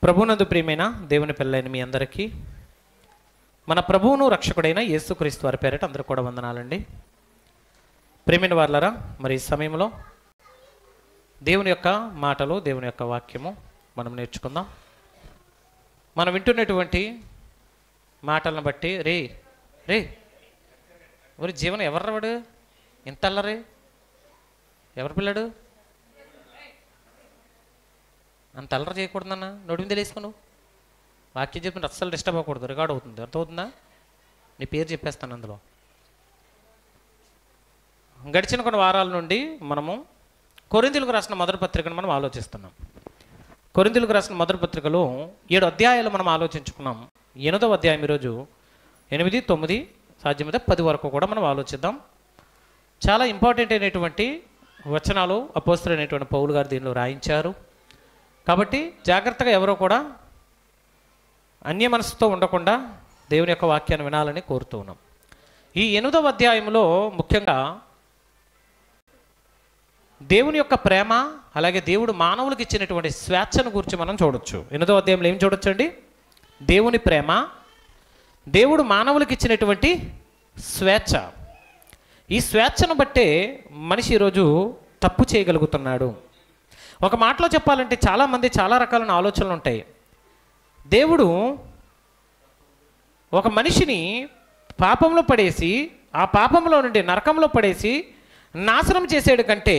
ప్రభునందు ప్రియమైన దేవుని పిల్లలైన మీ అందరికీ మన ప్రభువును రక్షకుడైన యేసుక్రీస్తు వారి పేరిట అందరూ కూడా వందనాలండి ప్రేమైన వాళ్ళరా మరి ఈ సమయంలో దేవుని యొక్క మాటలు దేవుని యొక్క వాక్యము మనం నేర్చుకుందాం మనం వింటున్నటువంటి మాటలను బట్టి రే రే ఒరి జీవనం ఎవర్రవాడు ఇంత అల్లరి ఎవరు పిల్లాడు అంత అల్లరి చేయకూడదన్నా నడుము తెలియసుకును వాక్యం చెప్పిన అస్సలు డిస్టర్బ్ అవ్వకూడదు రికార్డ్ అవుతుంది అర్థమవుతుందా నీ పేరు చెప్పేస్తాను అందులో గడిచిన కొన్ని వారాల నుండి మనము కొరిందులకు రాసిన మొదటి పత్రికను మనం ఆలోచిస్తున్నాం కొరిందులకు రాసిన మొదటి పత్రికలో ఏడు అధ్యాయాలు మనం ఆలోచించుకున్నాం ఎనిమిదవ అధ్యాయం ఈరోజు ఎనిమిది తొమ్మిది సాధ్యమైతే పది వరకు కూడా మనం ఆలోచిద్దాం చాలా ఇంపార్టెంట్ అయినటువంటి వచనాలు అపోస్తులైనటువంటి పౌలు గారు దీనిలో రాయించారు కాబట్టి జాగ్రత్తగా ఎవరో కూడా అన్య మనసుతో ఉండకుండా దేవుని యొక్క వాక్యాన్ని వినాలని కోరుతూ ఉన్నాం ఈ ఎనిమిదవ అధ్యాయంలో ముఖ్యంగా దేవుని యొక్క ప్రేమ అలాగే దేవుడు మానవులకు ఇచ్చినటువంటి స్వేచ్ఛను గురించి మనం చూడొచ్చు ఎనిమిదవ అధ్యాయంలో ఏం చూడొచ్చు అండి దేవుని ప్రేమ దేవుడు మానవులకు ఇచ్చినటువంటి స్వేచ్ఛ ఈ స్వేచ్ఛను బట్టే మనిషి ఈరోజు తప్పు చేయగలుగుతున్నాడు ఒక మాటలో చెప్పాలంటే చాలామంది చాలా రకాలైన ఆలోచనలు ఉంటాయి దేవుడు ఒక మనిషిని పాపంలో పడేసి ఆ పాపంలో నుండి నరకంలో పడేసి నాశనం చేసేడు కంటే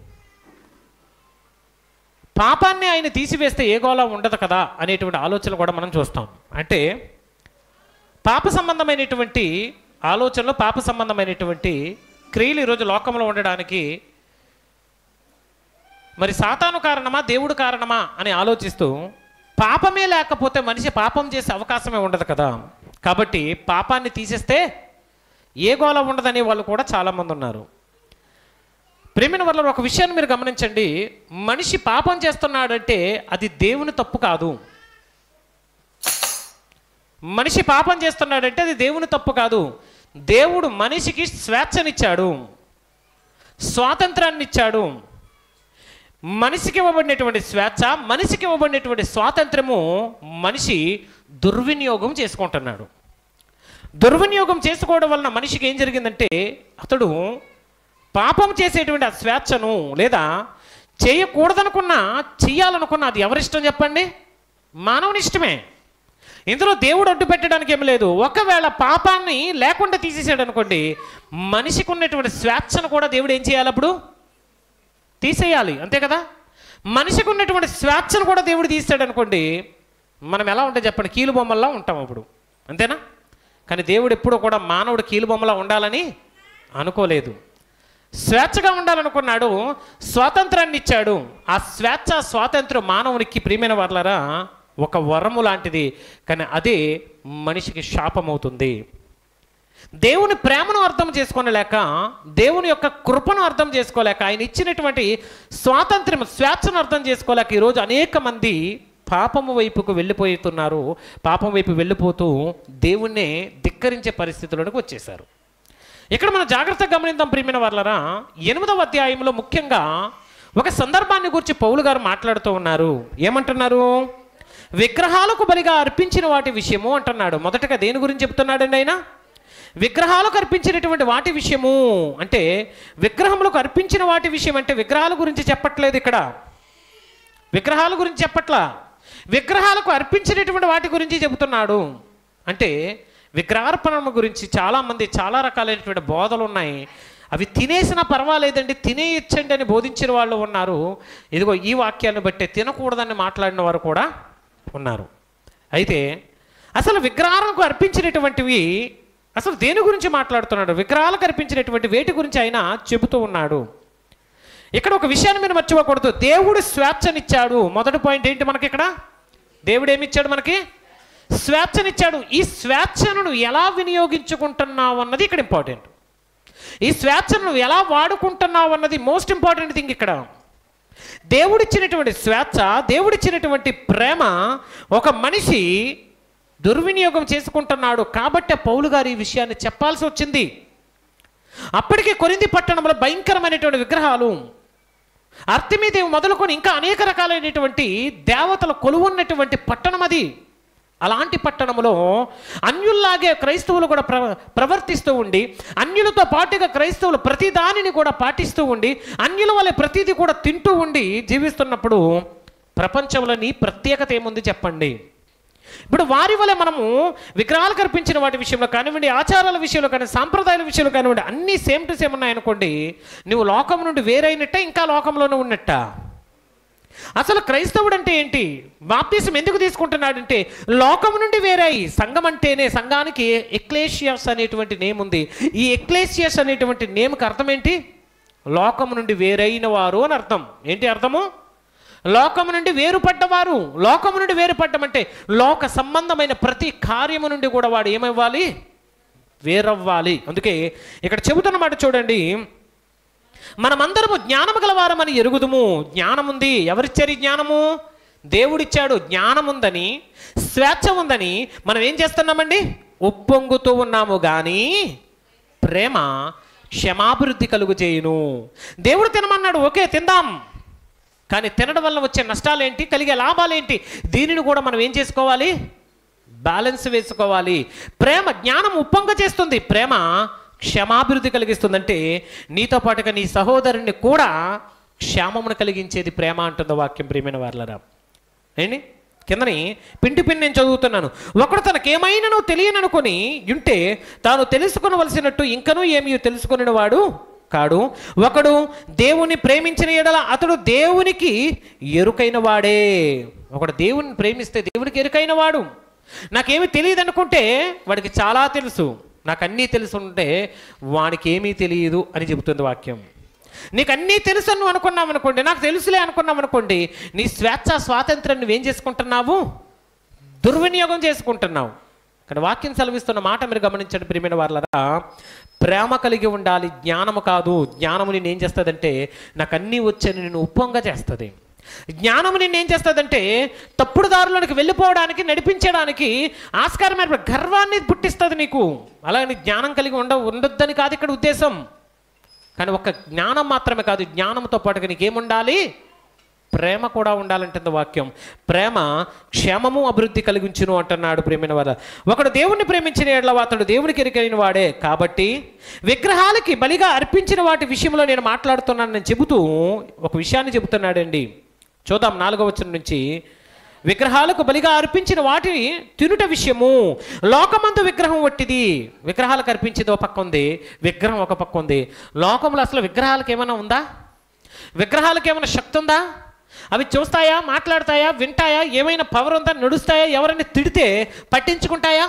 పాపాన్ని ఆయన తీసివేస్తే ఏ గోళ ఉండదు కదా అనేటువంటి ఆలోచనలు కూడా మనం చూస్తాం అంటే పాప సంబంధమైనటువంటి ఆలోచనలు పాప సంబంధమైనటువంటి క్రియలు ఈరోజు లోకంలో ఉండడానికి మరి సాతాను కారణమా దేవుడు కారణమా అని ఆలోచిస్తూ పాపమే లేకపోతే మనిషి పాపం చేసే అవకాశమే ఉండదు కదా కాబట్టి పాపాన్ని తీసేస్తే ఏ గోళ ఉండదని వాళ్ళు కూడా చాలామంది ఉన్నారు ప్రేమిన వల్ల ఒక విషయాన్ని మీరు గమనించండి మనిషి పాపం చేస్తున్నాడంటే అది దేవుని తప్పు కాదు మనిషి పాపం చేస్తున్నాడంటే అది దేవుని తప్పు కాదు దేవుడు మనిషికి స్వేచ్ఛనిచ్చాడు స్వాతంత్రాన్ని ఇచ్చాడు మనిషికి ఇవ్వబడినటువంటి స్వేచ్ఛ మనిషికి ఇవ్వబడినటువంటి స్వాతంత్రము మనిషి దుర్వినియోగం చేసుకుంటున్నాడు దుర్వినియోగం చేసుకోవడం వలన మనిషికి ఏం జరిగిందంటే అతడు పాపం చేసేటువంటి ఆ స్వేచ్ఛను లేదా చేయకూడదనుకున్నా చెయ్యాలనుకున్నా అది ఎవరిష్టం చెప్పండి మానవుని ఇష్టమే ఇందులో దేవుడు అడ్డు పెట్టడానికి ఏం లేదు ఒకవేళ పాపాన్ని లేకుండా తీసేసాడు అనుకోండి మనిషికి ఉన్నటువంటి స్వేచ్ఛను కూడా దేవుడు ఏం చేయాలి అప్పుడు తీసేయాలి అంతే కదా మనిషికి ఉన్నటువంటి స్వేచ్ఛను కూడా దేవుడు తీసాడు అనుకోండి మనం ఎలా ఉంటే చెప్పండి కీలు బొమ్మల్లా ఉంటాం అప్పుడు అంతేనా కానీ దేవుడు ఎప్పుడూ కూడా మానవుడు కీలు బొమ్మలా ఉండాలని అనుకోలేదు స్వేచ్ఛగా ఉండాలనుకున్నాడు స్వాతంత్రాన్ని ఇచ్చాడు ఆ స్వేచ్ఛ స్వాతంత్రం మానవునికి ప్రియమైన వాళ్ళరా ఒక వరము లాంటిది కానీ అదే మనిషికి శాపమవుతుంది దేవుని ప్రేమను అర్థం చేసుకోలేక దేవుని యొక్క కృపను అర్థం చేసుకోలేక ఆయన ఇచ్చినటువంటి స్వాతంత్ర్యం స్వేచ్ఛను అర్థం చేసుకోలేక ఈరోజు అనేక మంది పాపము వైపుకు వెళ్ళిపోతున్నారు పాపం వైపు వెళ్ళిపోతూ దేవుణ్ణే ధిక్కరించే పరిస్థితులకు వచ్చేసారు ఇక్కడ మనం జాగ్రత్తగా గమనిద్దాం ప్రియమైన వాళ్ళరా ఎనిమిదవ అధ్యాయంలో ముఖ్యంగా ఒక సందర్భాన్ని గురించి పౌలు గారు మాట్లాడుతూ ఉన్నారు ఏమంటున్నారు విగ్రహాలకు బలిగా అర్పించిన వాటి విషయము అంటున్నాడు మొదటగా దేని గురించి చెప్తున్నాడండి ఆయన విగ్రహాలకు అర్పించినటువంటి వాటి విషయము అంటే విగ్రహములకు అర్పించిన వాటి విషయం అంటే విగ్రహాల గురించి చెప్పట్లేదు ఇక్కడ విగ్రహాల గురించి చెప్పట్లా విగ్రహాలకు అర్పించినటువంటి వాటి గురించి చెబుతున్నాడు అంటే విగ్రహార్పణ గురించి చాలామంది చాలా రకాలైనటువంటి బోధలు ఉన్నాయి అవి తినేసినా పర్వాలేదండి తినేయచ్చండి అని బోధించిన వాళ్ళు ఉన్నారు ఇదిగో ఈ వాక్యాన్ని బట్టి తినకూడదని మాట్లాడిన వారు కూడా ఉన్నారు అయితే అసలు విగ్రహాలకు అర్పించినటువంటివి అసలు దేని గురించి మాట్లాడుతున్నాడు విగ్రహాలకు అర్పించినటువంటి వేటి గురించి ఆయన చెబుతూ ఉన్నాడు ఇక్కడ ఒక విషయాన్ని మీరు మర్చిపోకూడదు దేవుడు స్వేచ్ఛనిచ్చాడు మొదటి పాయింట్ ఏంటి మనకి ఇక్కడ దేవుడు ఏమిచ్చాడు మనకి స్వేచ్ఛనిచ్చాడు ఈ స్వేచ్ఛను నువ్వు ఎలా వినియోగించుకుంటున్నావు అన్నది ఇక్కడ ఇంపార్టెంట్ ఈ స్వేచ్ఛను నువ్వు ఎలా వాడుకుంటున్నావు అన్నది మోస్ట్ ఇంపార్టెంట్ థింగ్ ఇక్కడ దేవుడిచ్చినటువంటి స్వేచ్ఛ దేవుడిచ్చినటువంటి ప్రేమ ఒక మనిషి దుర్వినియోగం చేసుకుంటున్నాడు కాబట్టే పౌలు గారు ఈ విషయాన్ని చెప్పాల్సి వచ్చింది అప్పటికే కొరింది పట్టణంలో భయంకరమైనటువంటి విగ్రహాలు అర్తిమీదేవి మొదలుకొని ఇంకా అనేక రకాలైనటువంటి దేవతల కొలువున్నటువంటి పట్టణం అది అలాంటి పట్టణంలో అన్యుల్లాగే క్రైస్తవులు కూడా ప్ర ప్రవర్తిస్తూ ఉండి అన్యులతో పాటుగా క్రైస్తవులు ప్రతి దానిని కూడా పాటిస్తూ ఉండి అన్యుల వల్ల ప్రతిదీ కూడా తింటూ ఉండి జీవిస్తున్నప్పుడు ప్రపంచంలో నీ ప్రత్యేకత ఏముంది చెప్పండి ఇప్పుడు వారి వల్ల మనము విగ్రహాలు కల్పించిన వాటి విషయంలో కానివ్వండి ఆచారాల విషయంలో కానీ సాంప్రదాయాల విషయంలో కానివ్వండి అన్నీ సేమ్ టు సేమ్ ఉన్నాయనుకోండి నువ్వు లోకం నుండి వేరైనట్ట ఇంకా లోకంలోనే ఉన్నట్ట అసలు క్రైస్తవుడు అంటే ఏంటి బాప్తీసం ఎందుకు తీసుకుంటున్నాడంటే లోకం నుండి వేరాయి సంఘం అంటేనే సంఘానికి ఎక్లేషియస్ అనేటువంటి నేమ్ ఉంది ఈ ఎక్లేషియస్ అనేటువంటి నేమ్కి అర్థం ఏంటి లోకం నుండి వేరైన వారు అని అర్థం ఏంటి అర్థము లోకము నుండి వేరుపడ్డవారు లోకము నుండి వేరుపడ్డమంటే లోక సంబంధమైన ప్రతి కార్యము నుండి కూడా వాడు ఏమవ్వాలి వేరవ్వాలి అందుకే ఇక్కడ చెబుతున్న మాట చూడండి మనమందరము జ్ఞానము గలవారమని ఎరుగుదుము జ్ఞానం ఉంది ఎవరిచ్చారు ఈ జ్ఞానము దేవుడిచ్చాడు జ్ఞానం ఉందని స్వేచ్ఛ ఉందని మనం ఏం చేస్తున్నామండి ఉప్పొంగుతూ ఉన్నాము కానీ ప్రేమ క్షమాభివృద్ధి కలుగు చేయును దేవుడు తినమన్నాడు ఓకే తిందాం కానీ తినడం వల్ల వచ్చే నష్టాలు ఏంటి కలిగే లాభాలు ఏంటి దీనిని కూడా మనం ఏం చేసుకోవాలి బ్యాలెన్స్ వేసుకోవాలి ప్రేమ జ్ఞానం ఉప్పొంగ చేస్తుంది ప్రేమ క్షమాభివృద్ధి కలిగిస్తుంది అంటే నీతో పాటుగా నీ సహోదరుని కూడా క్షేమమును కలిగించేది ప్రేమ అంటుంది వాక్యం ప్రియమైన వాళ్ళరా ఏంటి కిందని పిండి పిండి నేను చదువుతున్నాను ఒకడు తనకేమైనానో తెలియననుకొని ఉంటే తాను తెలుసుకొనవలసినట్టు ఇంకనూ ఏమీ తెలుసుకుని వాడు కాడు ఒకడు దేవుని ప్రేమించిన ఎడల అతడు దేవునికి ఎరుకైన వాడే ఒకడు దేవుని ప్రేమిస్తే దేవునికి ఎరుకైన వాడు నాకేమీ తెలియదు అనుకుంటే వాడికి చాలా తెలుసు నాకు అన్నీ తెలుసు ఉంటే వాడికి ఏమీ తెలియదు అని చెబుతుంది వాక్యం నీకు అన్నీ తెలుసు అని నువ్వు అనుకున్నావు అనుకోండి నాకు తెలుసులే అనుకున్నావు అనుకోండి నీ స్వేచ్ఛ స్వాతంత్రం నువ్వేం చేసుకుంటున్నావు దుర్వినియోగం చేసుకుంటున్నావు కానీ వాక్యం సెలవిస్తున్న మాట మీరు గమనించండి ప్రియమైన వాళ్ళరా ప్రేమ కలిగి ఉండాలి జ్ఞానము కాదు జ్ఞానము నేను ఏం చేస్తుందంటే నాకు అన్నీ వచ్చని నేను ఉప్పొంగ చేస్తుంది జ్ఞానము నిన్ను ఏం చేస్తుందంటే తప్పుడు దారిలోనికి వెళ్ళిపోవడానికి నడిపించడానికి ఆస్కారమైన గర్వాన్ని పుట్టిస్తుంది నీకు అలాగని జ్ఞానం కలిగి ఉండ ఉండొద్దని కాదు ఇక్కడ ఉద్దేశం కానీ ఒక జ్ఞానం మాత్రమే కాదు జ్ఞానంతో పాటుగా నీకేముండాలి ప్రేమ కూడా ఉండాలంటుంది వాక్యం ప్రేమ క్షేమము అభివృద్ధి కలిగించును అంటున్నాడు ప్రేమైన వారు ఒకడు దేవుణ్ణి ప్రేమించిన ఎడల అతడు దేవునికి ఎరికైన వాడే కాబట్టి విగ్రహాలకి బలిగా అర్పించిన వాటి విషయంలో నేను మాట్లాడుతున్నాను నేను చెబుతూ ఒక విషయాన్ని చెబుతున్నాడండి చూద్దాం నాలుగవ వచనం నుంచి విగ్రహాలకు బలిగా అర్పించిన వాటిని తినుట విషయము లోకమందు విగ్రహం వట్టిది విగ్రహాలకు అర్పించేది ఒక పక్క ఉంది విగ్రహం ఒక పక్క ఉంది లోకంలో అసలు విగ్రహాలకు ఏమైనా ఉందా విగ్రహాలకు ఏమైనా శక్తి ఉందా అవి చూస్తాయా మాట్లాడతాయా వింటాయా ఏమైనా పవర్ ఉందా నడుస్తాయా ఎవరైనా తిడితే పట్టించుకుంటాయా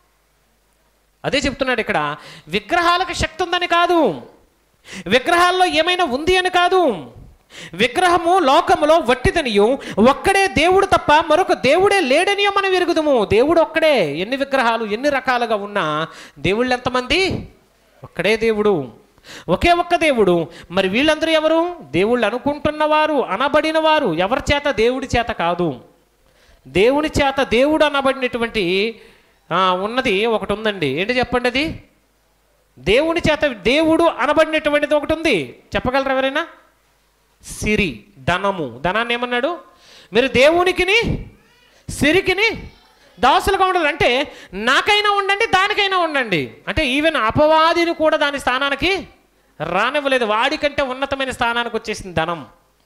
అదే చెప్తున్నాడు ఇక్కడ విగ్రహాలకు శక్తి ఉందని కాదు విగ్రహాల్లో ఏమైనా ఉంది అని కాదు విగ్రహము లోకములో వట్టిదనియు ఒక్కడే దేవుడు తప్ప మరొక దేవుడే లేడనియో మనం ఎరుగుదుము దేవుడు ఒక్కడే ఎన్ని విగ్రహాలు ఎన్ని రకాలుగా ఉన్నా దేవుళ్ళు ఎంతమంది ఒక్కడే దేవుడు ఒకే ఒక్క దేవుడు మరి వీళ్ళందరూ ఎవరు దేవుళ్ళు అనుకుంటున్నవారు అనబడిన వారు ఎవరి చేత దేవుడి చేత కాదు దేవుని చేత దేవుడు అనబడినటువంటి ఆ, ఉన్నది ఒకటి ఉందండి ఏంటి చెప్పండి అది దేవుని చేత దేవుడు అనబడినటువంటిది ఒకటి ఉంది చెప్పగలరు ఎవరైనా సిరి ధనము ధనాన్ని ఏమన్నాడు మీరు దేవునికిని సిరికిని దాసులుగా ఉండాలి అంటే నాకైనా ఉండండి దానికైనా ఉండండి అంటే ఈవెన్ అపవాదిని కూడా దాని స్థానానికి రానివ్వలేదు వాడికంటే ఉన్నతమైన స్థానానికి వచ్చేసింది ధనం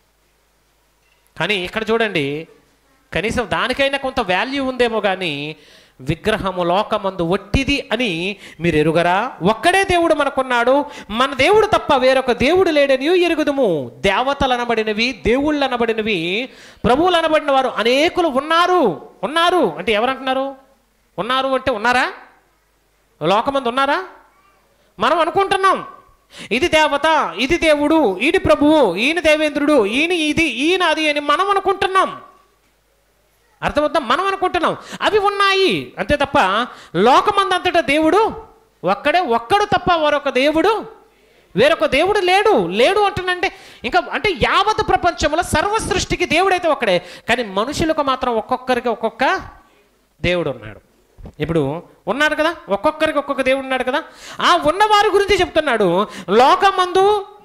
కానీ ఇక్కడ చూడండి కనీసం దానికైనా కొంత వాల్యూ ఉందేమో కానీ విగ్రహము లోకమందు ఒట్టిది అని మీరు ఎరుగరా ఒక్కడే దేవుడు మనకున్నాడు మన దేవుడు తప్ప వేరొక దేవుడు లేడని ఎరుగుదుము దేవతలు అనబడినవి దేవుళ్ళు అనబడినవి ప్రభువులు అనబడిన వారు అనేకులు ఉన్నారు ఉన్నారు అంటే ఎవరంటున్నారు ఉన్నారు అంటే ఉన్నారా లోకమందు ఉన్నారా మనం అనుకుంటున్నాం ఇది దేవత ఇది దేవుడు ఈయన ప్రభువు ఈయన దేవేంద్రుడు ఈయన ఇది ఈయన అది అని మనం అనుకుంటున్నాం అర్థమవుతాం మనం అనుకుంటున్నాం అవి ఉన్నాయి అంతే తప్ప లోకమందంతటా దేవుడు ఒక్కడే ఒక్కడు తప్ప మరొక దేవుడు వేరొక దేవుడు లేడు లేడు అంటున్నంటే ఇంకా అంటే యావత్ ప్రపంచంలో సర్వ సృష్టికి దేవుడైతే ఒక్కడే కానీ మనుషులకు మాత్రం ఒక్కొక్కరికి ఒక్కొక్క దేవుడు ఉన్నాడు ఇప్పుడు ఉన్నాడు కదా ఒక్కొక్కరికి ఒక్కొక్క దేవుడు ఉన్నాడు కదా ఆ ఉన్నవారి గురించి చెప్తున్నాడు లోకమందు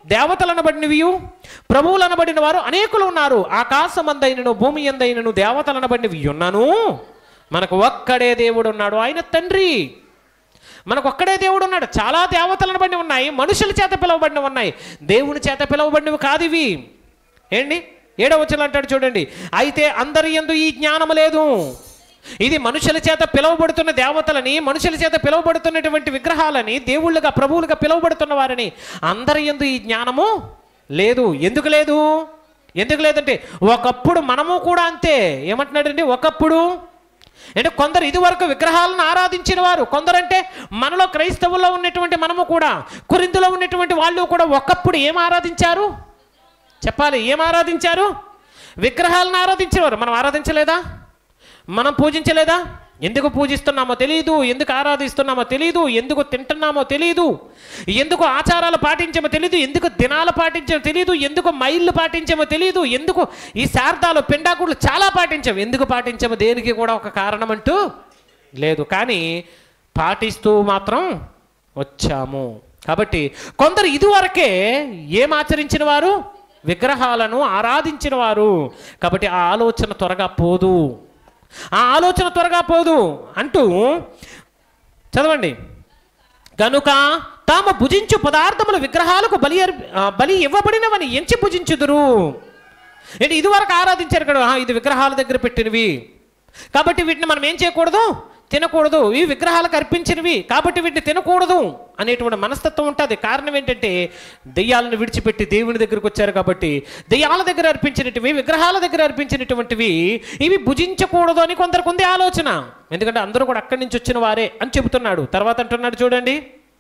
దేవతలు అనబడినవియు ప్రభువులు అనబడిన వారు అనేకులు ఉన్నారు ఆకాశమందైనను భూమి ఎందైనను దేవతలు అనబడినవి ఉన్నాను మనకు ఒక్కడే దేవుడు ఉన్నాడు ఆయన తండ్రి మనకు ఒక్కడే దేవుడు ఉన్నాడు చాలా దేవతలను బట్టి ఉన్నాయి మనుషుల చేత పిలువబడినవి ఉన్నాయి దేవుని చేత పిలువబడినవి కాదు ఇవి ఏంటి ఏడవచనం అంటాడు చూడండి అయితే అందరి యందు ఈ జ్ఞానము లేదు ఇది మనుషుల చేత పిలువబడుతున్న దేవతలని మనుషుల చేత పిలువబడుతున్నటువంటి విగ్రహాలని దేవుళ్ళుగా ప్రభువులుగా పిలువబడుతున్న వారిని అందరి యందు ఈ జ్ఞానము లేదు ఎందుకు లేదు ఎందుకు లేదంటే ఒకప్పుడు మనము కూడా అంతే ఏమంటున్నాడండి ఒకప్పుడు అంటే కొందరు ఇదివరకు విగ్రహాలను ఆరాధించిన వారు కొందరంటే మనలో క్రైస్తవుల్లో ఉన్నటువంటి మనము కూడా కురిందులో ఉన్నటువంటి వాళ్ళు కూడా ఒకప్పుడు ఏం ఆరాధించారు చెప్పాలి ఏం ఆరాధించారు విగ్రహాలను ఆరాధించేవారు మనం ఆరాధించలేదా మనం పూజించలేదా ఎందుకు పూజిస్తున్నామో తెలియదు ఎందుకు ఆరాధిస్తున్నామో తెలియదు ఎందుకు తింటున్నామో తెలియదు ఎందుకు ఆచారాలు పాటించామో తెలియదు ఎందుకు దినాలు పాటించామో తెలియదు ఎందుకు మైళ్ళు పాటించామో తెలియదు ఎందుకు ఈ శారదాలు పిండాకుళ్ళు చాలా పాటించాము ఎందుకు పాటించామో దేనికి కూడా ఒక కారణం అంటూ లేదు కానీ పాటిస్తూ మాత్రం వచ్చాము కాబట్టి కొందరు ఇదివరకే ఏం ఆచరించిన వారు విగ్రహాలను ఆరాధించిన వారు కాబట్టి ఆ ఆలోచన త్వరగా పోదు ఆ ఆలోచన త్వరగా పోదు అంటూ చదవండి కనుక తాము భుజించు పదార్థములు విగ్రహాలకు బలి అర్ప- ఆ, బలి ఇవ్వబడినవని ఎంచి భుజించుదురు ఏంటి ఇదివరకు ఆరాధించారు కదా "ఆహా, ఇది విగ్రహాల దగ్గర పెట్టినవి కాబట్టి వీటిని మనం ఏం చేయకూడదు తినకూడదు ఇవి విగ్రహాలకు అర్పించినవి కాబట్టి వీటిని తినకూడదు అనేటువంటి మనస్తత్వం ఉంటుంది కారణం ఏంటంటే దెయ్యాలను విడిచిపెట్టి దేవుని దగ్గరకు వచ్చారు కాబట్టి దెయ్యాల దగ్గర అర్పించినటివి విగ్రహాల దగ్గర అర్పించినటువంటివి ఇవి భుజించకూడదు అని కొందరికి ఉంది ఆలోచన ఎందుకంటే అందరూ కూడా అక్కడి నుంచి వచ్చిన వారే అని చెబుతున్నాడు తర్వాత అంటున్నాడు చూడండి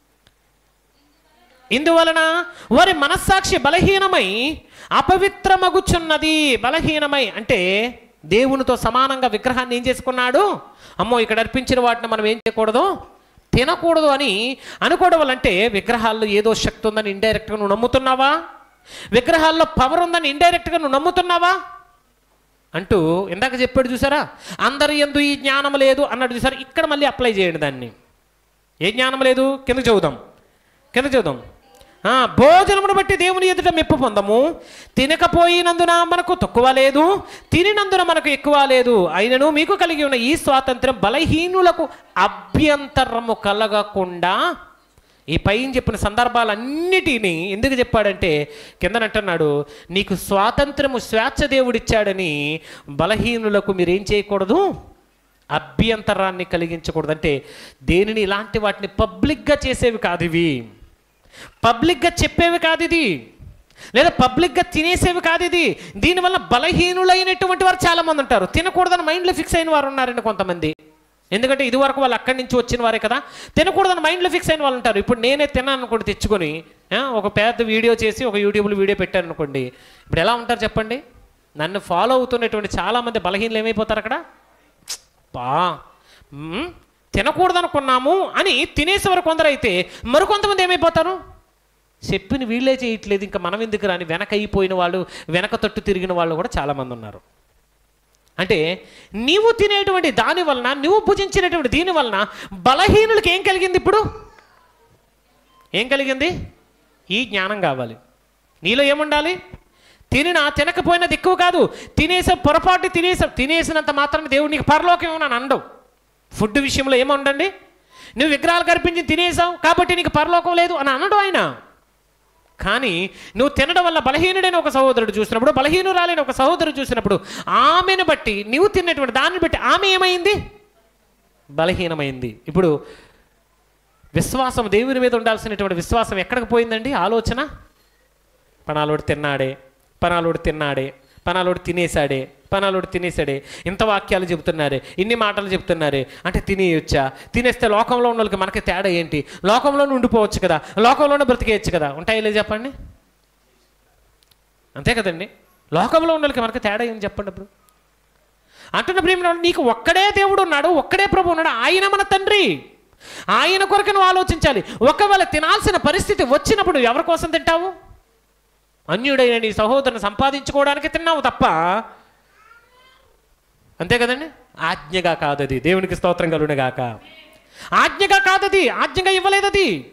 ఇందువలన వారి మనస్సాక్షి బలహీనమై అపవిత్రమగుచున్నది బలహీనమై అంటే దేవునితో సమానంగా విగ్రహాన్ని ఏం చేసుకున్నాడు అమ్మో ఇక్కడ అర్పించిన వాటిని మనం ఏం చేయకూడదు తినకూడదు అని అనుకోవడం వల్ల అంటే విగ్రహాల్లో ఏదో శక్తి ఉందని ఇండైరెక్ట్గా నువ్వు నమ్ముతున్నావా విగ్రహాల్లో పవర్ ఉందని ఇండైరెక్ట్గా నువ్వు నమ్ముతున్నావా అంటూ ఇందాక చెప్పాడు చూసారా అందరి ఎందు ఈ జ్ఞానం లేదు అన్నాడు చూసారా ఇక్కడ మళ్ళీ అప్లై చేయండి దాన్ని ఏ జ్ఞానం లేదు కింద చదువుదాం కింద చూద్దాం ఆ, భోజనమును బట్టి దేవుని ఎదుట మెప్పు పొందము తినకపోయినందున మనకు తక్కువ లేదు తినినందున మనకు ఎక్కువ లేదు అయినను మీకు కలిగి ఉన్న ఈ స్వాతంత్రం బలహీనులకు అభ్యంతరము కలగకుండా ఈ పైన చెప్పిన సందర్భాలన్నిటినీ ఎందుకు చెప్పాడంటే కిందనంటున్నాడు నీకు స్వాతంత్రము స్వేచ్ఛ దేవుడిచ్చాడని బలహీనులకు మీరేం చేయకూడదు అభ్యంతరాన్ని కలిగించకూడదు అంటే దేనిని ఇలాంటి వాటిని పబ్లిక్గా చేసేవి కాదు ఇవి పబ్లిక్గా చెప్పేవి కాదు ఇది లేదా పబ్లిక్గా తినేసేవి కాదు ఇది దీనివల్ల బలహీనులైనటువంటి వారు చాలామంది ఉంటారు తినకూడదని మైండ్లో ఫిక్స్ అయిన వారు ఉన్నారండి కొంతమంది ఎందుకంటే ఇదివరకు వాళ్ళు అక్కడి నుంచి వచ్చిన వారే కదా తినకూడదని మైండ్లో ఫిక్స్ అయిన వాళ్ళు ఉంటారు ఇప్పుడు నేనే తిన్నాను అనుకోండి తెచ్చుకొని ఆ, ఒక పెద్ద వీడియో చేసి ఒక యూట్యూబ్లో వీడియో పెట్టాను అనుకోండి ఇప్పుడు ఎలా ఉంటారు చెప్పండి నన్ను ఫాలో అవుతున్నటువంటి చాలామంది బలహీనలు ఏమైపోతారు అక్కడ బా మ్మ్, తినకూడదనుకున్నాము అని తినేసేవారు కొందరైతే మరికొంతమంది ఏమైపోతారు చెప్పిన వీళ్ళే చేయట్లేదు ఇంకా మనం ఎందుకు రాని వెనక అయిపోయిన వాళ్ళు వెనక తట్టు తిరిగిన వాళ్ళు కూడా చాలామంది ఉన్నారు అంటే నీవు తినేటువంటి దాని వలన నువ్వు భుజించినటువంటి దీని వలన బలహీనులకి ఏం కలిగింది ఇప్పుడు ఏం కలిగింది ఈ జ్ఞానం కావాలి నీలో ఏముండాలి తినినా తినకపోయినది ఎక్కువ కాదు తినేసే పొరపాటు తినేసా తినేసినంత మాత్రం దేవుడు నీకు పరలోకం ఏమన్నా అండవు ఫుడ్ విషయంలో ఏముండండి నువ్వు విగ్రహాలు కల్పించి తినేసావు కాబట్టి నీకు పరలోకం లేదు అని అనడు ఆయన కానీ నువ్వు తినడం వల్ల బలహీనుడైన ఒక సహోదరుడు చూసినప్పుడు బలహీనురాలైన ఒక సహోదరుడు చూసినప్పుడు ఆమెను బట్టి నువ్వు తిన్నటువంటి దాన్ని బట్టి ఆమె ఏమైంది బలహీనమైంది ఇప్పుడు విశ్వాసం దేవుని మీద ఉండాల్సినటువంటి విశ్వాసం ఎక్కడికి పోయిందండి ఆలోచన పనాలోడు తిన్నాడే పనాలోడు తిన్నాడే పనాలోడు తినేశాడే పనాలోడు తినేశాడే ఇంత వాక్యాలు చెబుతున్నారే ఇన్ని మాటలు చెప్తున్నారే అంటే తినేయొచ్చా తినేస్తే లోకంలో ఉన్న వాళ్ళకి మనకి తేడా ఏంటి లోకంలోనే ఉండిపోవచ్చు కదా లోకంలోనే బ్రతికేయచ్చు కదా ఉంటాయి లేదు చెప్పండి అంతే కదండి లోకంలో ఉన్న వాళ్ళకి మనకి తేడా ఏం చెప్పండి ఇప్పుడు అంటున్న ప్రేమ నీకు ఒక్కడే దేవుడు ఉన్నాడు ఒక్కడే ప్రభు ఉన్నాడు ఆయన మన తండ్రి ఆయన కొరకు నువ్వు ఆలోచించాలి ఒకవేళ తినాల్సిన పరిస్థితి వచ్చినప్పుడు ఎవరి కోసం తింటావు అన్యుడైన నీ సహోదరుని సంపాదించుకోవడానికి తిన్నావు తప్ప అంతే కదండి ఆజ్ఞగా కాదది దేవునికి స్తోత్రం కలుగునగాక ఆజ్ఞగా కాదది ఆజ్ఞగా ఇవ్వలేదు అది